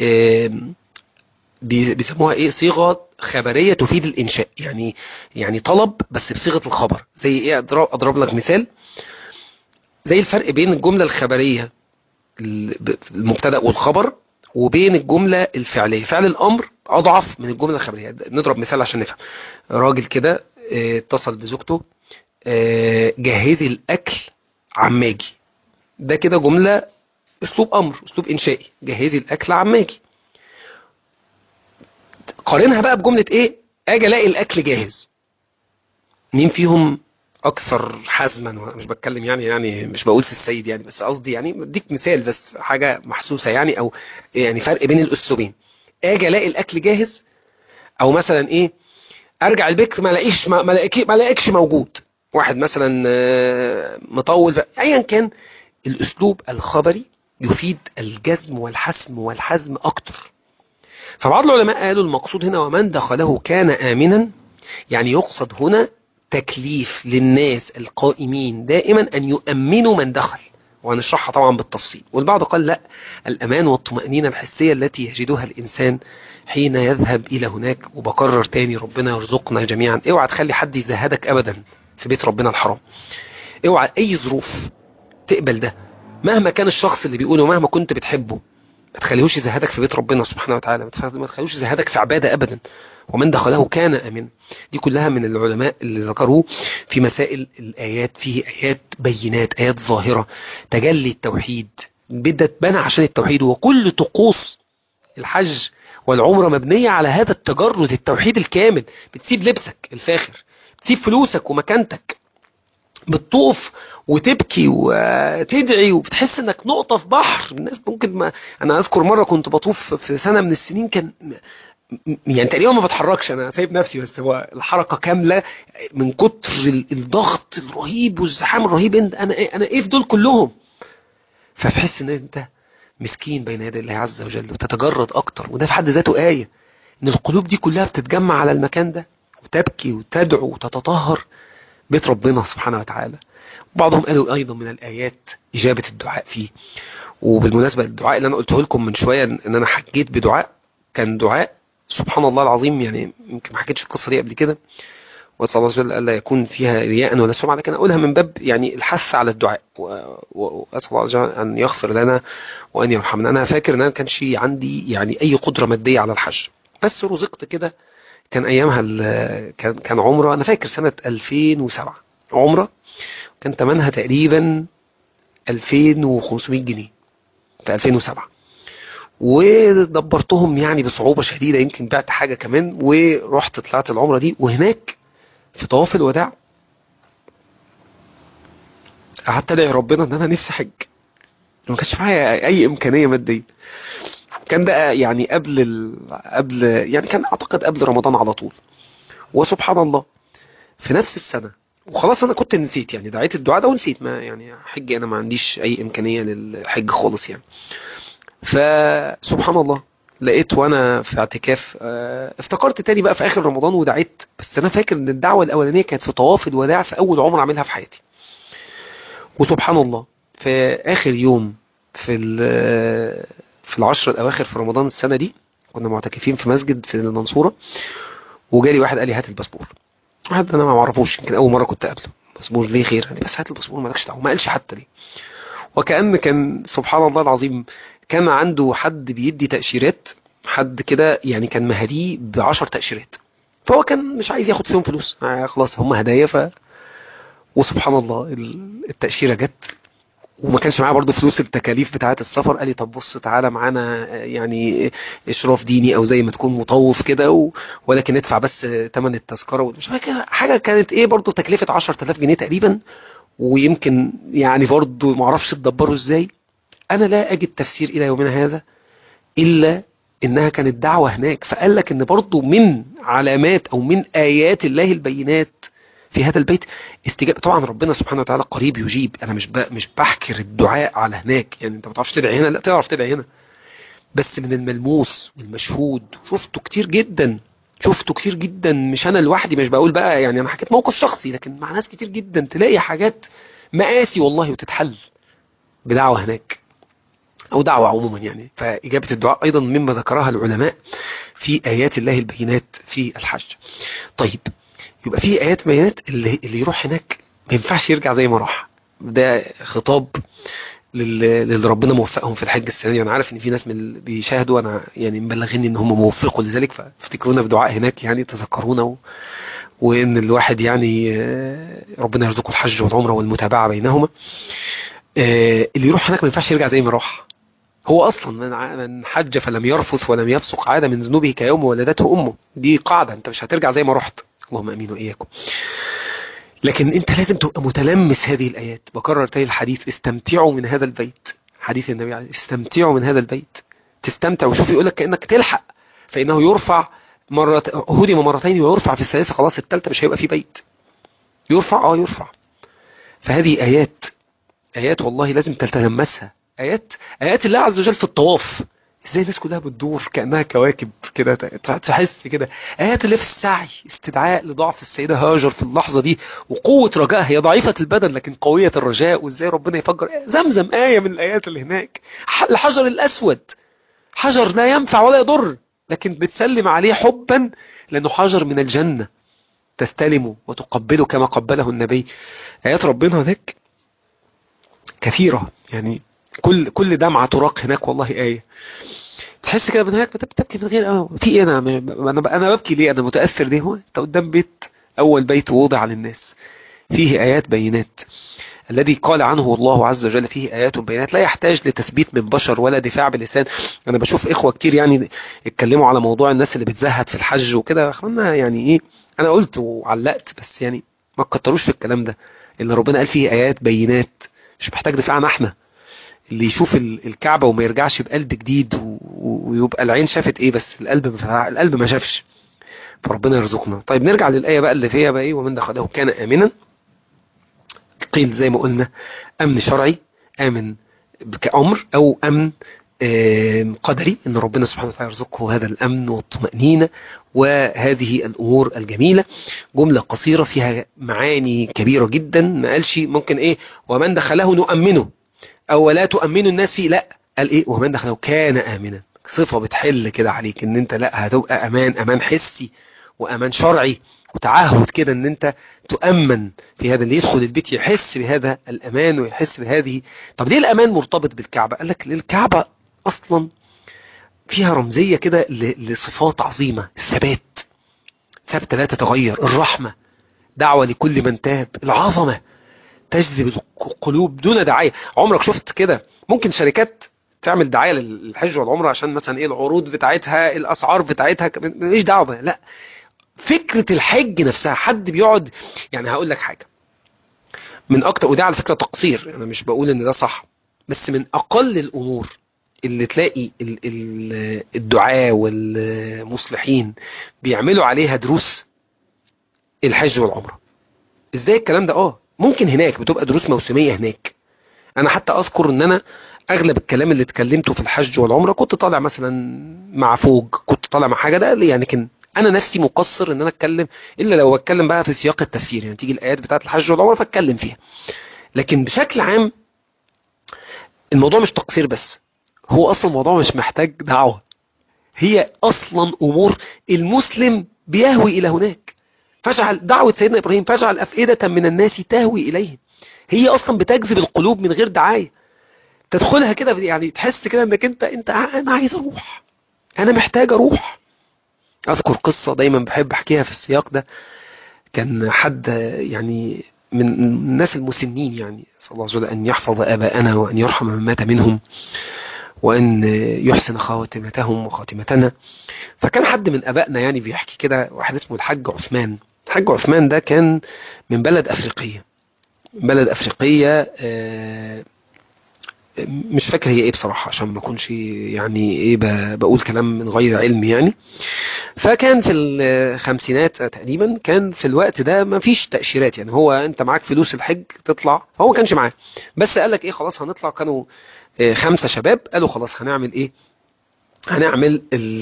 بيسموها ايه صيغة خبرية تفيد الإنشاء يعني يعني طلب بس بصيغة الخبر زي ايه أضرب, أضرب لك مثال زي الفرق بين الجملة الخبرية المبتدا والخبر وبين الجملة الفعلية فعل الأمر أضعف من الجملة الخبرية نضرب مثال عشان نفهم راجل كده اتصل بزوجته جهزي الأكل عماجي ده كده جملة أسلوب أمر أسلوب إنشائي جهزي الأكل عماجي قارنها بقى بجملة إيه أجي ألاقي الأكل جاهز مين فيهم أكثر حزما مش بتكلم يعني يعني مش بقول في السيد يعني بس قصدي يعني بديك مثال بس حاجة محسوسة يعني أو يعني فرق بين الأسلوبين أجي ألاقي الأكل جاهز أو مثلا إيه ارجع البيت ما الاقيش ما الاقيش ما الاقيكش موجود واحد مثلا مطول ايا كان الاسلوب الخبري يفيد الجزم والحسم والحزم اكتر فبعض العلماء قالوا المقصود هنا ومن دخله كان امنا يعني يقصد هنا تكليف للناس القائمين دائما ان يؤمنوا من دخل وهنشرحها طبعا بالتفصيل والبعض قال لا الأمان والطمأنينة الحسية التي يجدها الإنسان حين يذهب إلى هناك وبكرر تاني ربنا يرزقنا جميعا اوعى تخلي حد يزهدك أبدا في بيت ربنا الحرام اوعى أي ظروف تقبل ده مهما كان الشخص اللي بيقوله مهما كنت بتحبه ما تخليهوش يزهدك في بيت ربنا سبحانه وتعالى ما تخليهوش يزهدك في عبادة أبدا ومن دخله كان أمن دي كلها من العلماء اللي ذكروه في مسائل الآيات فيه آيات بينات آيات ظاهرة تجلي التوحيد بدت بنى عشان التوحيد وكل طقوس الحج والعمرة مبنية على هذا التجرد التوحيد الكامل بتسيب لبسك الفاخر بتسيب فلوسك ومكانتك بتطوف وتبكي وتدعي وبتحس انك نقطة في بحر الناس ممكن ما انا اذكر مرة كنت بطوف في سنة من السنين كان يعني تقريبا ما بتحركش انا سايب نفسي بس هو الحركة كاملة من كتر الضغط الرهيب والزحام الرهيب انت انا ايه انا ايه في دول كلهم فتحس ان انت مسكين بين يدي الله عز وجل وتتجرد اكتر وده في حد ذاته آية ان القلوب دي كلها بتتجمع على المكان ده وتبكي وتدعو وتتطهر بيت ربنا سبحانه وتعالى بعضهم قالوا ايضا من الايات اجابة الدعاء فيه وبالمناسبة الدعاء اللي انا قلته لكم من شوية ان انا حكيت بدعاء كان دعاء سبحان الله العظيم يعني يمكن ما حكيتش القصة دي قبل كده واسال الله جل الا يكون فيها رياء ولا سمعة لكن اقولها من باب يعني الحث على الدعاء واسال الله جل ان يغفر لنا وان يرحمنا انا فاكر ان انا كانش عندي يعني اي قدرة مادية على الحج بس رزقت كده كان ايامها كان كان عمره انا فاكر سنة 2007 عمره كان ثمنها تقريبا 2500 جنيه في 2007 ودبرتهم يعني بصعوبة شديدة يمكن بعت حاجة كمان ورحت طلعت العمرة دي وهناك في طواف الوداع قعدت ادعي ربنا ان انا نفسي حج ما كانش معايا اي امكانيه ماديه كان بقى يعني قبل ال... قبل يعني كان اعتقد قبل رمضان على طول وسبحان الله في نفس السنه وخلاص انا كنت نسيت يعني دعيت الدعاء ده ونسيت ما يعني حج انا ما عنديش اي امكانيه للحج خالص يعني فسبحان الله لقيت وانا في اعتكاف افتكرت تاني بقى في اخر رمضان ودعيت بس انا فاكر ان الدعوه الاولانيه كانت في طواف الوداع في اول عمره اعملها في حياتي وسبحان الله في اخر يوم في في العشر الاواخر في رمضان السنه دي كنا معتكفين في مسجد في المنصوره وجالي واحد قال لي هات الباسبور واحد انا ما اعرفوش يمكن اول مره كنت اقابله باسبور ليه خير يعني بس هات الباسبور مالكش دعوه ما قالش حتى ليه وكأن كان سبحان الله العظيم كان عنده حد بيدي تأشيرات حد كده يعني كان مهديه بعشر تأشيرات فهو كان مش عايز ياخد فيهم فلوس آه خلاص هم هدايا ف وسبحان الله التأشيرة جت وما كانش معاه برضه فلوس التكاليف بتاعه السفر قال لي طب بص تعالى معانا يعني اشراف ديني او زي ما تكون مطوف كده و... ولكن ندفع بس ثمن التذكره ومش حاجه كانت ايه برضه تكلفه 10000 جنيه تقريبا ويمكن يعني برضه ما اعرفش تدبره ازاي انا لا اجد تفسير الى يومنا هذا الا انها كانت دعوة هناك فقال لك ان برضه من علامات او من ايات الله البينات في هذا البيت استجابة طبعا ربنا سبحانه وتعالى قريب يجيب انا مش مش بحكر الدعاء على هناك يعني انت ما تعرفش تدعي هنا لا تعرف تدعي هنا بس من الملموس والمشهود شفته كتير جدا شفته كتير جدا مش انا لوحدي مش بقول بقى يعني انا حكيت موقف شخصي لكن مع ناس كتير جدا تلاقي حاجات مقاسي والله وتتحل بدعوة هناك او دعوة عموما يعني فاجابة الدعاء ايضا مما ذكرها العلماء في ايات الله البينات في الحج طيب يبقى في ايات بينات اللي, اللي يروح هناك ما ينفعش يرجع زي ما راح ده خطاب للي ربنا موفقهم في الحج السنه دي انا عارف ان في ناس من اللي بيشاهدوا انا يعني مبلغيني ان هم موفقوا لذلك فافتكرونا في دعاء هناك يعني تذكرونا و... وان الواحد يعني ربنا يرزقه الحج والعمره والمتابعه بينهما اللي يروح هناك ما ينفعش يرجع زي ما راح هو اصلا من من حج فلم يرفث ولم يفسق عاد من ذنوبه كيوم ولدته امه دي قاعده انت مش هترجع زي ما رحت اللهم امين واياكم لكن انت لازم تبقى متلمس هذه الايات بكرر تاني الحديث استمتعوا من هذا البيت حديث النبي عليه استمتعوا من هذا البيت تستمتع وشوف يقول لك كانك تلحق فانه يرفع مرة هدم مرتين ويرفع في الثالثه خلاص الثالثه مش هيبقى في بيت يرفع اه يرفع فهذه ايات ايات والله لازم تتلمسها ايات ايات الله عز وجل في الطواف ازاي الناس كلها بتدور كانها كواكب كده تحس كده ايات اللي في السعي استدعاء لضعف السيده هاجر في اللحظه دي وقوه رجائها هي ضعيفه البدن لكن قويه الرجاء وازاي ربنا يفجر زمزم ايه من الايات اللي هناك الحجر الاسود حجر لا ينفع ولا يضر لكن بتسلم عليه حبا لانه حجر من الجنه تستلمه وتقبله كما قبله النبي ايات ربنا هناك كثيره يعني كل كل دمعة تراق هناك والله آية تحس كده من هناك بتبكي من غير اه في ايه انا انا انا ببكي ليه انا متاثر ليه هو انت قدام بيت اول بيت وضع للناس فيه ايات بينات الذي قال عنه الله عز وجل فيه ايات بينات لا يحتاج لتثبيت من بشر ولا دفاع بلسان انا بشوف اخوه كتير يعني يتكلموا على موضوع الناس اللي بتزهد في الحج وكده اخوانا يعني ايه انا قلت وعلقت بس يعني ما تكتروش في الكلام ده اللي ربنا قال فيه ايات بينات مش محتاج دفاعنا احنا اللي يشوف الكعبة وما يرجعش بقلب جديد ويبقى العين شافت ايه بس القلب ما القلب ما شافش فربنا يرزقنا طيب نرجع للآية بقى اللي فيها بقى ايه ومن دخله كان آمنا قيل زي ما قلنا أمن شرعي آمن كأمر أو أمن قدري ان ربنا سبحانه وتعالى يرزقه هذا الامن والطمأنينة وهذه الامور الجميلة جملة قصيرة فيها معاني كبيرة جدا ما قالش ممكن ايه ومن دخله نؤمنه او لا تؤمنوا الناس فيه لا قال ايه ومن دخله كان امنا صفة بتحل كده عليك ان انت لا هتبقى امان امان حسي وامان شرعي وتعهد كده ان انت تؤمن في هذا اللي يدخل البيت يحس بهذا الامان ويحس بهذه طب ليه الامان مرتبط بالكعبة قال لك الكعبة اصلا فيها رمزية كده لصفات عظيمة الثبات ثابتة لا تتغير الرحمة دعوة لكل من تاب العظمة تجذب القلوب دون دعاية عمرك شفت كده ممكن شركات تعمل دعاية للحج والعمرة عشان مثلا ايه العروض بتاعتها الاسعار بتاعتها ماليش دعوة لا فكرة الحج نفسها حد بيقعد يعني هقول لك حاجة من اكتر وده على فكرة تقصير انا مش بقول ان ده صح بس من اقل الامور اللي تلاقي الدعاة والمصلحين بيعملوا عليها دروس الحج والعمرة ازاي الكلام ده اه ممكن هناك بتبقى دروس موسمية هناك انا حتى اذكر ان انا اغلب الكلام اللي اتكلمته في الحج والعمرة كنت طالع مثلا مع فوق كنت طالع مع حاجة ده يعني كان انا نفسي مقصر ان انا اتكلم الا لو اتكلم بقى في سياق التفسير يعني تيجي الايات بتاعت الحج والعمرة فاتكلم فيها لكن بشكل عام الموضوع مش تقصير بس هو اصلا الموضوع مش محتاج دعوة هي اصلا امور المسلم بيهوي الى هناك فاجعل دعوة سيدنا ابراهيم فاجعل افئدة من الناس تهوي اليه هي اصلا بتجذب القلوب من غير دعاية تدخلها كده يعني تحس كده انك انت انت انا عايز اروح انا محتاج اروح اذكر قصة دايما بحب احكيها في السياق ده كان حد يعني من الناس المسنين يعني صلى الله عليه وسلم ان يحفظ اباءنا وان يرحم من مات منهم وأن يحسن خاتمتهم وخاتمتنا فكان حد من أبائنا يعني بيحكي كده واحد اسمه الحاج عثمان الحاج عثمان ده كان من بلد أفريقية بلد افريقيه مش فاكر هي ايه بصراحه عشان ما اكونش يعني ايه بقول كلام من غير علم يعني فكان في الخمسينات تقريبا كان في الوقت ده ما فيش تاشيرات يعني هو انت معاك فلوس الحج تطلع فهو ما كانش معاه بس قال لك ايه خلاص هنطلع كانوا خمسه شباب قالوا خلاص هنعمل ايه هنعمل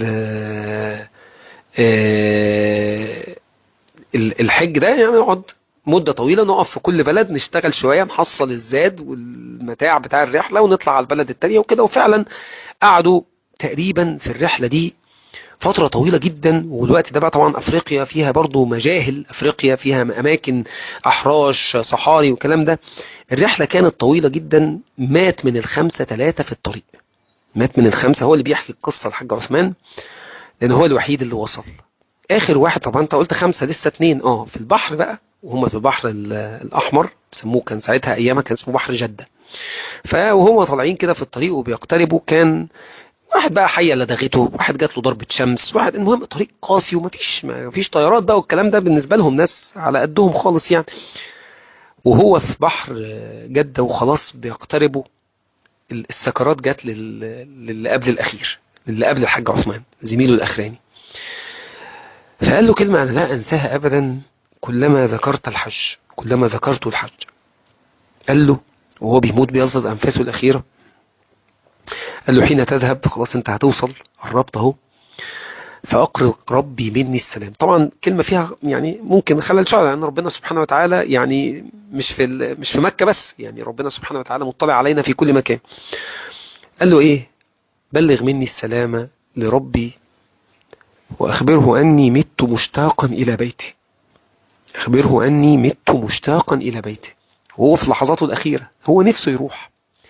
الحج ده يعني نقعد مدة طويلة نقف في كل بلد نشتغل شوية نحصل الزاد والمتاع بتاع الرحلة ونطلع على البلد التانية وكده وفعلا قعدوا تقريبا في الرحلة دي فترة طويلة جدا والوقت ده بقى طبعا افريقيا فيها برضو مجاهل افريقيا فيها اماكن احراش صحاري والكلام ده الرحلة كانت طويلة جدا مات من الخمسة ثلاثة في الطريق مات من الخمسة هو اللي بيحكي القصة الحاج عثمان لان هو الوحيد اللي وصل اخر واحد طبعا انت قلت خمسة لسه اتنين اه في البحر بقى وهم في البحر الاحمر سموه كان ساعتها ايامها كان اسمه بحر جدة فوهم طالعين كده في الطريق وبيقتربوا كان واحد بقى حيه لدغته واحد جات له ضربه شمس واحد المهم الطريق قاسي ومفيش مفيش طيارات بقى والكلام ده بالنسبه لهم ناس على قدهم خالص يعني وهو في بحر جده وخلاص بيقتربوا السكرات جت للي قبل الاخير للي قبل الحاج عثمان زميله الاخراني فقال له كلمه انا لا انساها ابدا كلما ذكرت الحج كلما ذكرت الحج قال له وهو بيموت بيصدد انفاسه الاخيره قال له حين تذهب خلاص انت هتوصل قربت اهو فاقرض ربي مني السلام طبعا كلمه فيها يعني ممكن خلل شرعي لان ربنا سبحانه وتعالى يعني مش في مش في مكه بس يعني ربنا سبحانه وتعالى مطلع علينا في كل مكان قال له ايه بلغ مني السلام لربي واخبره اني مت مشتاقا الى بيتي اخبره اني مت مشتاقا الى بيتي وهو في لحظاته الاخيره هو نفسه يروح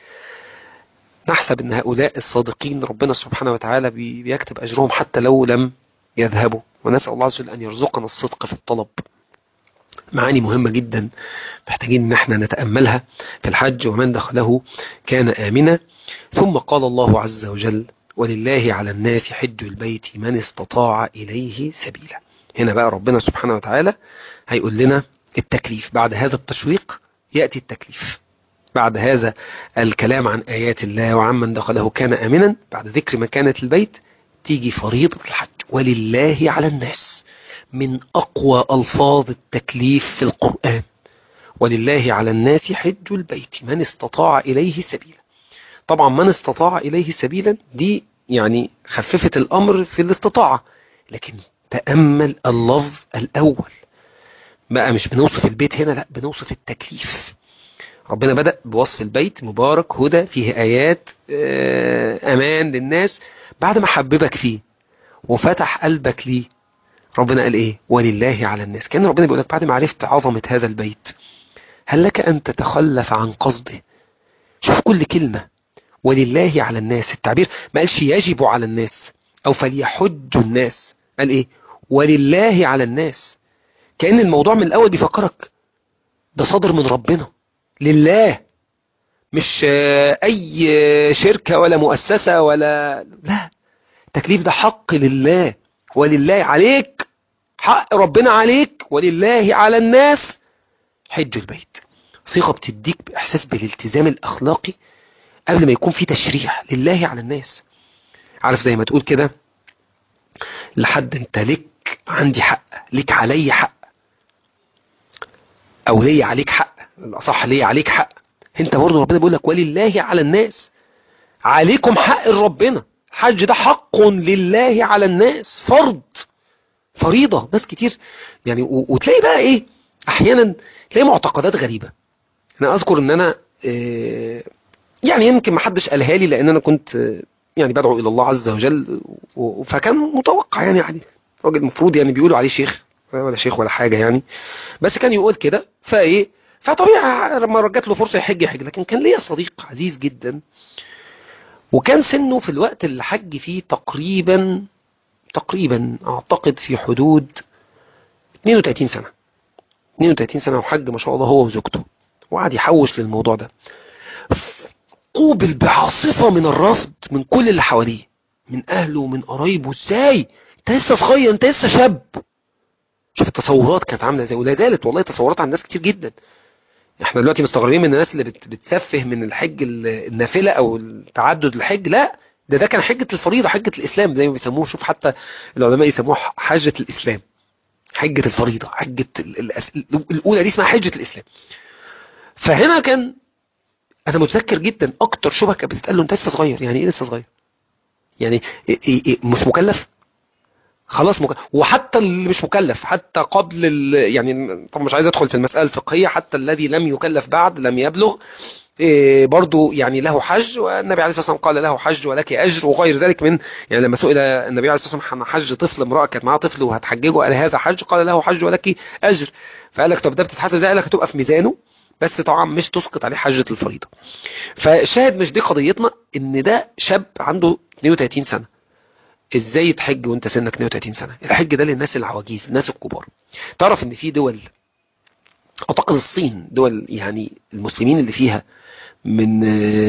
نحسب ان هؤلاء الصادقين ربنا سبحانه وتعالى بيكتب اجرهم حتى لو لم يذهبوا ونسأل الله عز وجل ان يرزقنا الصدق في الطلب معاني مهمة جدا محتاجين ان احنا نتأملها في الحج ومن دخله كان آمنا ثم قال الله عز وجل ولله على الناس حج البيت من استطاع إليه سبيلا هنا بقى ربنا سبحانه وتعالى هيقول لنا التكليف بعد هذا التشويق يأتي التكليف بعد هذا الكلام عن آيات الله وعمن دخله كان آمنا بعد ذكر مكانة البيت تيجي فريضة الحج ولله على الناس من أقوى ألفاظ التكليف في القرآن ولله على الناس حج البيت من استطاع إليه سبيلا طبعا من استطاع إليه سبيلا دي يعني خففت الأمر في الاستطاعة لكن تأمل اللفظ الأول بقى مش بنوصف البيت هنا لا بنوصف التكليف ربنا بدأ بوصف البيت مبارك هدى فيه آيات أمان للناس بعد ما حببك فيه وفتح قلبك ليه ربنا قال إيه ولله على الناس كان ربنا بيقول لك بعد ما عرفت عظمة هذا البيت هل لك أن تتخلف عن قصده شوف كل كلمة ولله على الناس التعبير ما قالش يجب على الناس أو فليحج الناس قال إيه ولله على الناس كأن الموضوع من الأول بيفكرك ده صادر من ربنا لله مش أي شركة ولا مؤسسة ولا لا التكليف ده حق لله ولله عليك حق ربنا عليك ولله على الناس حج البيت صيغة بتديك إحساس بالالتزام الأخلاقي قبل ما يكون في تشريع لله على الناس عارف زي ما تقول كده لحد انت لك عندي حق لك علي حق او لي عليك حق الاصح لي عليك حق انت برضه ربنا بيقول لك ولله على الناس عليكم حق ربنا الحج ده حق لله على الناس فرض فريضة ناس كتير يعني وتلاقي بقى ايه احيانا تلاقي معتقدات غريبة انا اذكر ان انا إيه يعني يمكن ما حدش قالها لي لان انا كنت يعني بدعو الى الله عز وجل فكان متوقع يعني عليه راجل المفروض يعني بيقولوا عليه شيخ ولا شيخ ولا حاجة يعني بس كان يقول كده فايه فطبيعي لما جات له فرصة يحج يحج لكن كان ليا صديق عزيز جدا وكان سنه في الوقت اللي حج فيه تقريبا تقريبا اعتقد في حدود 32 سنة 32 سنة وحج ما شاء الله هو وزوجته وقعد يحوش للموضوع ده قوبل بعاصفة من الرفض من كل اللي حواليه من اهله ومن قرايبه ازاي انت لسه صغير انت لسه شاب شوف التصورات كانت عامله ازاي ولا زالت والله تصورات عن ناس كتير جدا احنا دلوقتي مستغربين من الناس اللي بت- بتسفه من الحج ال- النافله او التعدد الحج لا ده ده كان حجه الفريضه حجه الاسلام زي ما بيسموه شوف حتى العلماء يسموها حجه الاسلام حجه الفريضه حجه ال- ال- الاولى دي اسمها حجه الاسلام فهنا كان انا متذكر جدا اكتر شبهه كانت بتتقال له انت لسه صغير يعني ايه لسه صغير يعني إيه إيه إيه مش مكلف خلاص مكلف وحتى اللي مش مكلف حتى قبل ال... يعني طب مش عايز ادخل في المساله الفقهيه حتى الذي لم يكلف بعد لم يبلغ إيه برضو يعني له حج والنبي عليه الصلاه والسلام قال له حج ولك اجر وغير ذلك من يعني لما سئل النبي عليه الصلاه والسلام عن حج طفل امراه كانت معاها طفل وهتحججه قال هذا حج قال له حج ولك اجر فقال لك طب ده بتتحسب ازاي قال لك هتبقى في ميزانه بس طبعا مش تسقط عليه حجه الفريضه فالشاهد مش دي قضيتنا ان ده شاب عنده 32 سنه ازاي تحج وانت سنك 32 سنه الحج ده للناس العواجيز الناس الكبار تعرف ان في دول اعتقد الصين دول يعني المسلمين اللي فيها من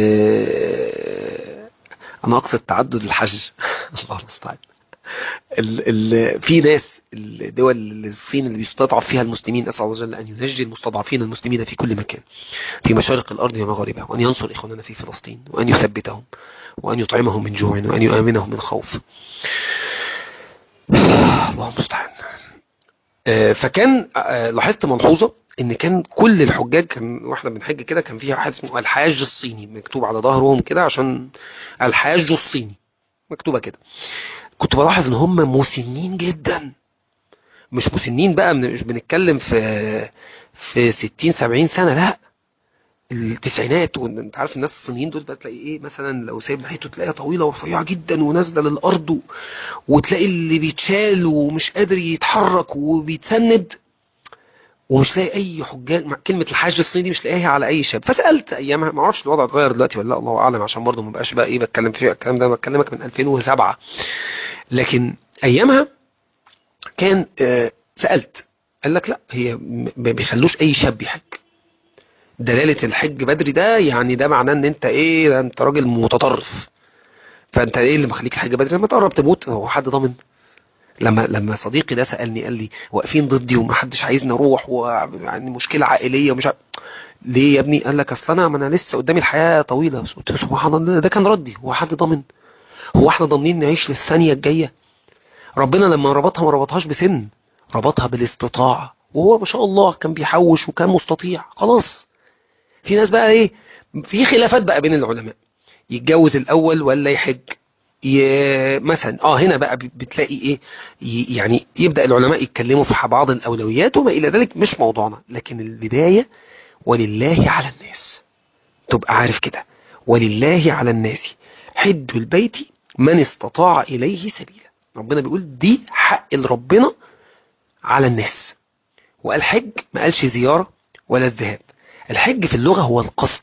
آه، انا اقصد تعدد الحج الله المستعان ال ال في ناس الدول الصين اللي بيستضعف فيها المسلمين اسال الله جل ان ينجي المستضعفين المسلمين في كل مكان في مشارق الارض ومغاربها وان ينصر اخواننا في فلسطين وان يثبتهم وان يطعمهم من جوع وان يؤمنهم من خوف الله المستعان آه، فكان آه، لاحظت ملحوظه ان كان كل الحجاج كان واحنا بنحج كده كان فيها واحد اسمه الحاج الصيني مكتوب على ظهرهم كده عشان الحاج الصيني مكتوبه كده كنت بلاحظ ان هم مسنين جدا مش مسنين بقى من- مش بنتكلم في في 60 70 سنه لا التسعينات وانت عارف الناس الصينيين دول بقى تلاقي ايه مثلا لو سايب لحيته تلاقيها طويله ورفيعه جدا ونازله للارض و- وتلاقي اللي بيتشال ومش قادر يتحرك وبيتسند ومش لاقي اي حجاج مع كلمه الحاج الصيني دي مش لاقيها على اي شاب فسالت ايامها ما اعرفش الوضع اتغير دلوقتي ولا لا الله اعلم عشان برضه ما بقاش بقى ايه بتكلم في الكلام ده بكلمك من 2007 لكن ايامها كان آه، سالت قال لك لا هي م- ما بيخلوش اي شاب يحج دلاله الحج بدري ده يعني ده معناه ان انت ايه ده انت راجل متطرف فانت ايه اللي مخليك الحج بدري لما تقرب تموت هو حد ضامن لما لما صديقي ده سالني قال لي واقفين ضدي ومحدش عايزني اروح ويعني مشكله عائليه ومش عارف ليه يا ابني قال لك اصل انا ما انا لسه قدامي الحياه طويله بس قلت له سبحان الله ده كان ردي هو حد ضامن هو احنا ضامنين نعيش للثانيه الجايه ربنا لما ربطها ما ربطهاش بسن ربطها بالاستطاعه وهو ما شاء الله كان بيحوش وكان مستطيع خلاص في ناس بقى ايه في خلافات بقى بين العلماء يتجوز الاول ولا يحج ي... مثلا اه هنا بقى بت- بتلاقي ايه ي... يعني يبدا العلماء يتكلموا في بعض الاولويات وما الى ذلك مش موضوعنا لكن البدايه ولله على الناس تبقى عارف كده ولله على الناس حج البيت من استطاع اليه سبيلا ربنا بيقول دي حق ربنا على الناس وقال حج ما قالش زياره ولا الذهاب الحج في اللغه هو القصد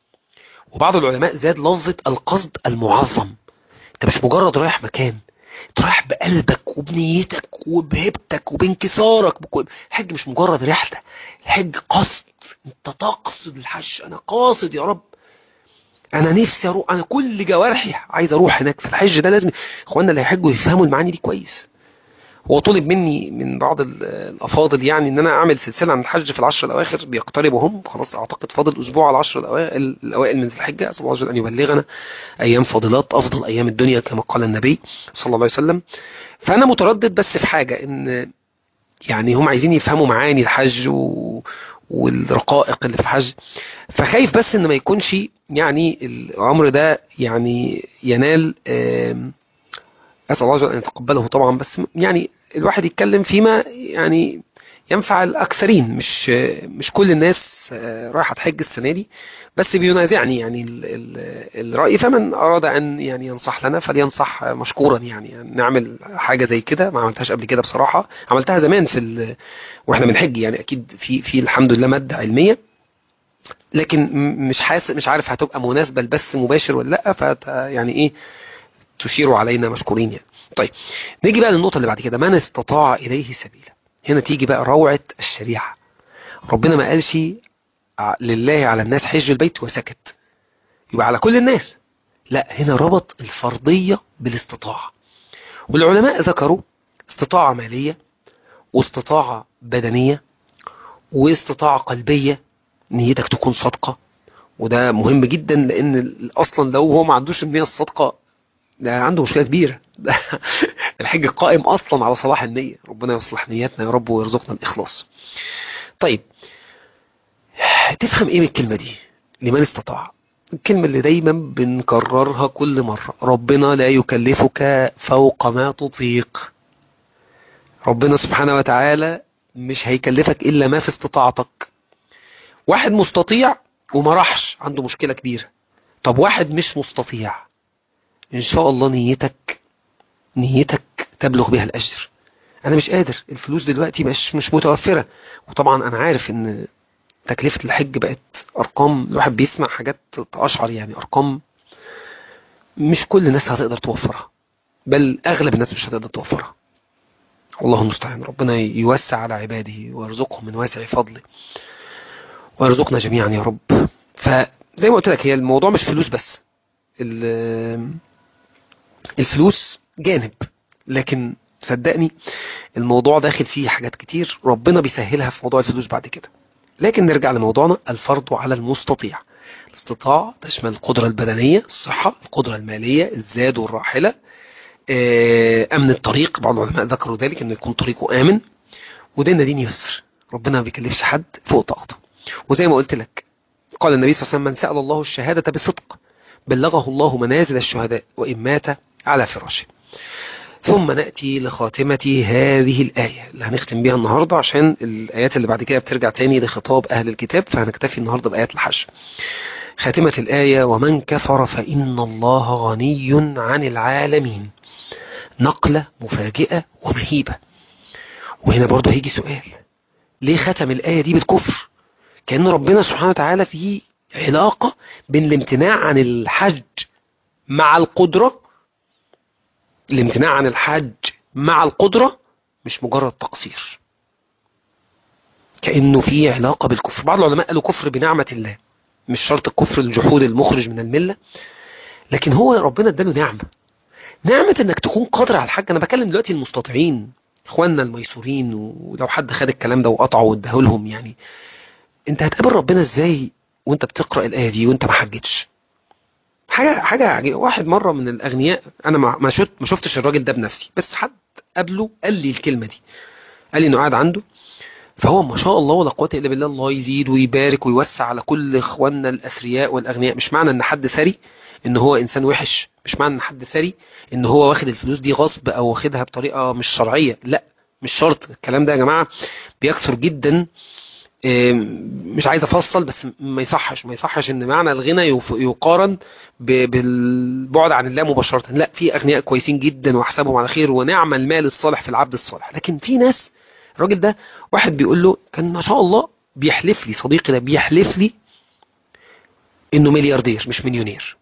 وبعض العلماء زاد لفظه القصد المعظم انت مش مجرد رايح مكان انت رايح بقلبك وبنيتك وبهبتك وبانكسارك بكل الحج مش مجرد رحله الحج قصد انت تقصد الحج انا قاصد يا رب انا نفسي اروح انا كل جوارحي عايز اروح هناك في الحج ده لازم اخواننا اللي هيحجوا يفهموا المعاني دي كويس هو طلب مني من بعض ال- الافاضل يعني ان انا اعمل سلسله عن الحج في العشر الاواخر بيقتربوا هم خلاص اعتقد فاضل اسبوع على العشر الاوائل الاوائل من ذي الحجه اسال الله عز وجل ان يبلغنا ايام فاضلات افضل ايام الدنيا كما قال النبي صلى الله عليه وسلم فانا متردد بس في حاجه ان يعني هم عايزين يفهموا معاني الحج و... والرقائق اللي في الحج فخايف بس ان ما يكونش يعني الامر ده يعني ينال آم، اسال الله عز وجل ان يتقبله طبعا بس يعني الواحد يتكلم فيما يعني ينفع الاكثرين مش مش كل الناس آه، رايحه تحج السنه دي بس بينازعني يعني ال- ال- الراي فمن اراد ان يعني ينصح لنا فلينصح مشكورا يعني, يعني نعمل حاجه زي كده ما عملتهاش قبل كده بصراحه عملتها زمان في ال... واحنا بنحج يعني اكيد في في الحمد لله ماده علميه لكن م- مش حاسس مش عارف هتبقى مناسبه لبث مباشر ولا لا فت يعني ايه تشيروا علينا مشكورين يعني طيب نيجي بقى للنقطه اللي بعد كده من استطاع اليه سبيلا هنا تيجي بقى روعه الشريعه ربنا ما قالش ع- لله على الناس حج البيت وسكت يبقى على كل الناس لا هنا ربط الفرضيه بالاستطاعه والعلماء ذكروا استطاعه ماليه واستطاعه بدنيه واستطاعه قلبيه نيتك تكون صادقة وده مهم جدا لان اصلا لو هو ما عندوش النية الصادقة ده عنده مشكلة كبيرة ده الحج قائم اصلا على صلاح النية ربنا يصلح نياتنا يا رب ويرزقنا الاخلاص طيب تفهم ايه من الكلمة دي لمن استطاع الكلمة اللي دايما بنكررها كل مرة ربنا لا يكلفك فوق ما تطيق ربنا سبحانه وتعالى مش هيكلفك إلا ما في استطاعتك واحد مستطيع وما راحش عنده مشكلة كبيرة طب واحد مش مستطيع إن شاء الله نيتك نيتك تبلغ بها الأجر أنا مش قادر الفلوس دلوقتي مش مش متوفرة وطبعا أنا عارف إن تكلفة الحج بقت أرقام الواحد بيسمع حاجات تأشعر يعني أرقام مش كل الناس هتقدر توفرها بل أغلب الناس مش هتقدر توفرها والله المستعان ربنا يوسع على عباده ويرزقهم من واسع فضله ويرزقنا جميعا يا رب فزي ما قلت لك هي الموضوع مش فلوس بس الفلوس جانب لكن صدقني الموضوع داخل فيه حاجات كتير ربنا بيسهلها في موضوع الفلوس بعد كده لكن نرجع لموضوعنا الفرض على المستطيع الاستطاعة تشمل القدرة البدنية الصحة القدرة المالية الزاد والراحلة أمن الطريق بعض العلماء ذكروا ذلك أنه يكون طريقه آمن وديننا دين يسر ربنا ما بيكلفش حد فوق طاقته وزي ما قلت لك قال النبي صلى الله عليه وسلم من سأل الله الشهادة بصدق بلغه الله منازل الشهداء وإن مات على فراشه ثم نأتي لخاتمة هذه الآية اللي هنختم بها النهاردة عشان الآيات اللي بعد كده بترجع تاني لخطاب أهل الكتاب فهنكتفي النهاردة بآيات الحشر خاتمة الآية ومن كفر فإن الله غني عن العالمين نقلة مفاجئة ومهيبة وهنا برضه هيجي سؤال ليه ختم الآية دي بالكفر كأن ربنا سبحانه وتعالى في علاقة بين الامتناع عن الحج مع القدرة الامتناع عن الحج مع القدرة مش مجرد تقصير كأنه في علاقة بالكفر بعض العلماء قالوا كفر بنعمة الله مش شرط الكفر الجحود المخرج من الملة لكن هو ربنا اداله نعمة نعمة انك تكون قادر على الحج انا بكلم دلوقتي المستطيعين اخواننا الميسورين ولو حد خد الكلام ده وقطعه واداه لهم يعني انت هتقابل ربنا ازاي وانت بتقرأ الآية دي وانت ما حجتش حاجة حاجة عجيبة واحد مرة من الأغنياء أنا ما ما شفت ما شفتش الراجل ده بنفسي بس حد قبله قال لي الكلمة دي قال لي إنه قاعد عنده فهو ما شاء الله ولا قوة إلا بالله الله يزيد ويبارك ويوسع على كل إخواننا الأثرياء والأغنياء مش معنى إن حد ثري إن هو إنسان وحش مش معنى إن حد ثري إن هو واخد الفلوس دي غصب أو واخدها بطريقة مش شرعية لا مش شرط الكلام ده يا جماعة بيكثر جدا مش عايز افصل بس ما يصحش ما يصحش ان معنى الغنى يقارن بالبعد عن الله مباشرة لا في اغنياء كويسين جدا واحسبهم على خير ونعم المال الصالح في العبد الصالح لكن في ناس الراجل ده واحد بيقول له كان ما شاء الله بيحلف لي صديقي ده بيحلف لي انه ملياردير مش مليونير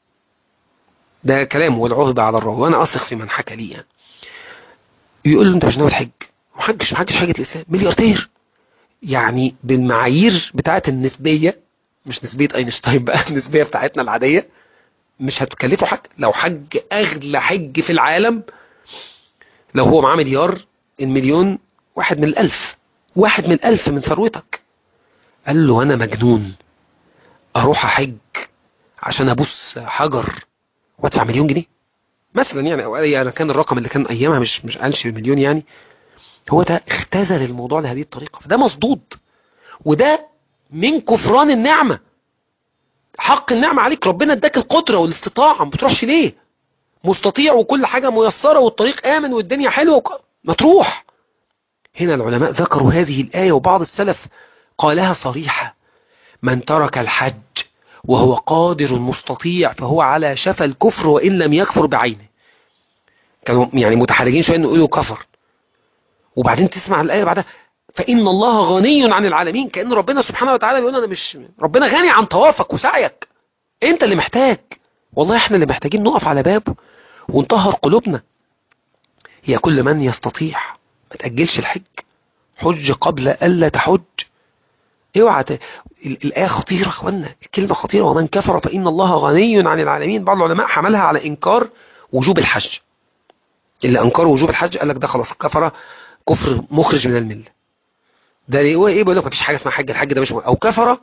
ده كلامه والعهد على الراوي وانا اثق في من حكى لي يعني يقول له انت مش ناوي تحج ما حجش ما حجش حاجه الاسلام ملياردير يعني بالمعايير بتاعه النسبيه مش نسبيه اينشتاين بقى النسبيه بتاعتنا العاديه مش هتكلفه حج لو حج اغلى حج في العالم لو هو معاه مليار المليون واحد من الالف واحد من الالف من ثروتك قال له انا مجنون اروح احج عشان ابص حجر وادفع مليون جنيه مثلا يعني او انا كان الرقم اللي كان ايامها مش مش قالش مليون يعني هو ده اختزل الموضوع لهذه الطريقة فده مصدود وده من كفران النعمة حق النعمة عليك ربنا اداك القدرة والاستطاعة ما بتروحش ليه مستطيع وكل حاجة ميسرة والطريق آمن والدنيا حلوة وك... ما تروح هنا العلماء ذكروا هذه الآية وبعض السلف قالها صريحة من ترك الحج وهو قادر مستطيع فهو على شفا الكفر وإن لم يكفر بعينه كانوا يعني متحرجين شوية انه يقولوا كفر وبعدين تسمع الآية بعدها فإن الله غني عن العالمين كأن ربنا سبحانه وتعالى بيقول أنا مش ربنا غني عن طوافك وسعيك أنت اللي محتاج والله إحنا اللي محتاجين نقف على بابه ونطهر قلوبنا هي كل من يستطيع ما تأجلش الحج حج قبل ألا تحج اوعى ت... الآية خطيرة اخوانا الكلمة خطيرة ومن كفر فإن الله غني عن العالمين بعض العلماء حملها على إنكار وجوب الحج اللي أنكر وجوب الحج قال لك ده خلاص كفر كفر مخرج من الملة ده هو ايه بيقول لك مفيش حاجه اسمها حج الحج ده مش او كفر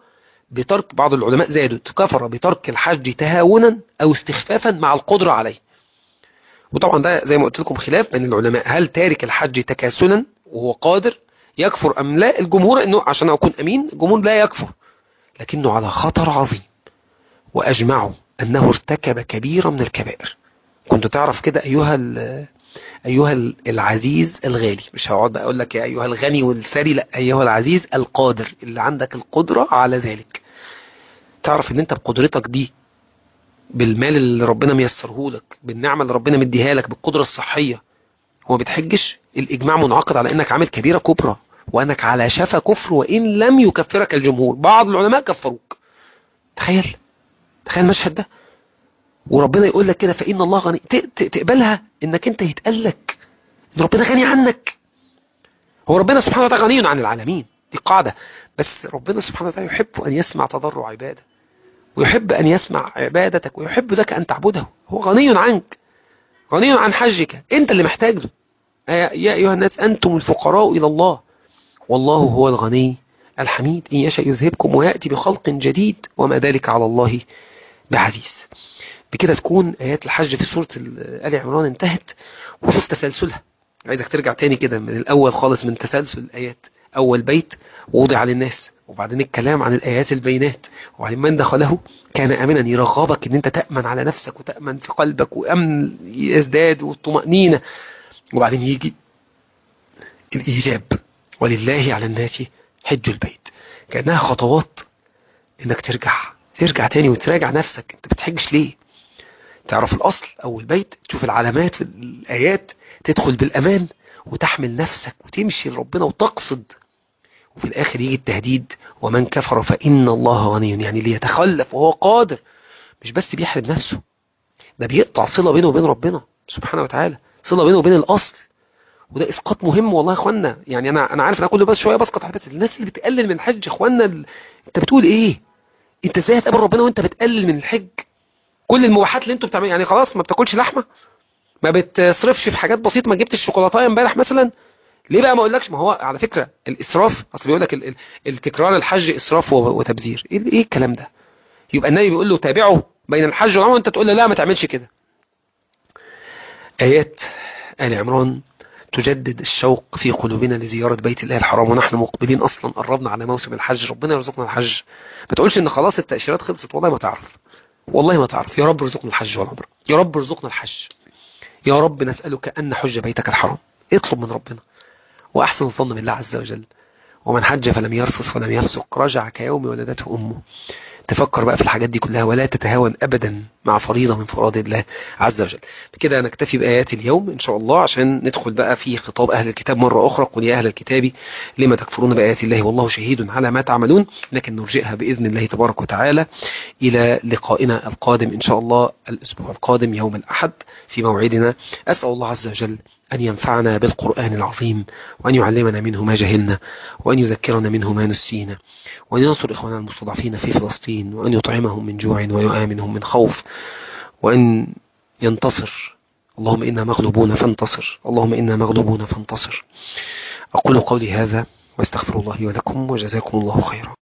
بترك بعض العلماء زادوا كفر بترك الحج تهاونا أو استخفافا مع القدرة عليه وطبعا ده زي ما قلت لكم خلاف بين العلماء هل تارك الحج تكاسلا وهو قادر يكفر أم لا الجمهور إنه عشان أكون أمين الجمهور لا يكفر لكنه على خطر عظيم وأجمعوا أنه ارتكب كبيرة من الكبائر كنت تعرف كده أيها أيها العزيز الغالي مش هقعد بقى أقول لك يا أيها الغني والثري لا أيها العزيز القادر اللي عندك القدرة على ذلك تعرف ان انت بقدرتك دي بالمال اللي ربنا ميسره لك بالنعمة اللي ربنا مديها لك بالقدرة الصحية هو بتحجش الإجماع منعقد على أنك عامل كبيرة كبرى وأنك على شفا كفر وإن لم يكفرك الجمهور بعض العلماء كفروك تخيل تخيل المشهد ده وربنا يقول لك كده فإن الله غني تقبلها إنك أنت يتقال لك إن ربنا غني عنك هو ربنا سبحانه وتعالى غني عن العالمين دي قاعدة بس ربنا سبحانه وتعالى يحب أن يسمع تضرع عباده ويحب أن يسمع عبادتك ويحب لك أن تعبده هو غني عنك غني عن حجك أنت اللي محتاج له يا أيها الناس أنتم الفقراء إلى الله والله هو الغني الحميد إن يشاء يذهبكم ويأتي بخلق جديد وما ذلك على الله بعزيز بكده تكون آيات الحج في سورة آل عمران انتهت وشوف تسلسلها عايزك ترجع تاني كده من الأول خالص من تسلسل الآيات أول بيت وضع للناس وبعدين الكلام عن الآيات البينات وبعدين من دخله كان آمنا يرغبك ان انت تأمن على نفسك وتأمن في قلبك وأمن يزداد والطمأنينة وبعدين يجي الإيجاب ولله على الناس حج البيت كأنها خطوات انك ترجع ترجع تاني وتراجع نفسك انت بتحجش ليه تعرف الأصل أو البيت تشوف العلامات في الآيات تدخل بالأمان وتحمل نفسك وتمشي لربنا وتقصد وفي الآخر يجي التهديد ومن كفر فإن الله غني يعني ليتخلف وهو قادر مش بس بيحرم نفسه ده بيقطع صلة بينه وبين ربنا سبحانه وتعالى صلة بينه وبين الأصل وده إسقاط مهم والله يا إخوانا يعني أنا أنا عارف أنا كل بس شوية بسقط بس الناس اللي بتقلل من الحج يا إخوانا ال... أنت بتقول إيه أنت إزاي هتقابل ربنا وأنت بتقلل من الحج كل المباحات اللي أنتوا بتعملوا يعني خلاص ما بتاكلش لحمة ما بتصرفش في حاجات بسيطة ما جبتش الشوكولاتايه امبارح مثلا ليه بقى ما اقولكش ما هو على فكرة الاسراف اصل بيقول لك التكرار الحج اسراف وتبذير ايه ايه الكلام ده يبقى النبي بيقول له تابعه بين الحج والعمره وانت تقول له لا ما تعملش كده ايات ال عمران تجدد الشوق في قلوبنا لزيارة بيت الله الحرام ونحن مقبلين اصلا قربنا على موسم الحج ربنا يرزقنا الحج ما تقولش ان خلاص التأشيرات خلصت والله ما تعرف والله ما تعرف يا رب ارزقنا الحج والعمره يا رب ارزقنا الحج يا رب نسألك أن نحج بيتك الحرام اطلب من ربنا وأحسن الظن بالله عز وجل ومن حج فلم يرفث ولم يفسق رجع كيوم ولدته أمه تفكر بقى في الحاجات دي كلها ولا تتهاون أبدا مع فريضة من فرائض الله عز وجل بكده نكتفي بآيات اليوم إن شاء الله عشان ندخل بقى في خطاب أهل الكتاب مرة أخرى قل يا أهل الكتاب لما تكفرون بآيات الله والله شهيد على ما تعملون لكن نرجئها بإذن الله تبارك وتعالى إلى لقائنا القادم إن شاء الله الأسبوع القادم يوم الأحد في موعدنا أسأل الله عز وجل أن ينفعنا بالقرآن العظيم وأن يعلمنا منه ما جهلنا وأن يذكرنا منه ما نسينا وأن ينصر إخواننا المستضعفين في فلسطين وأن يطعمهم من جوع ويؤامنهم من خوف وأن ينتصر اللهم إنا مغلوبون فانتصر اللهم إنا مغلوبون فانتصر أقول قولي هذا واستغفر الله ولكم وجزاكم الله خيرا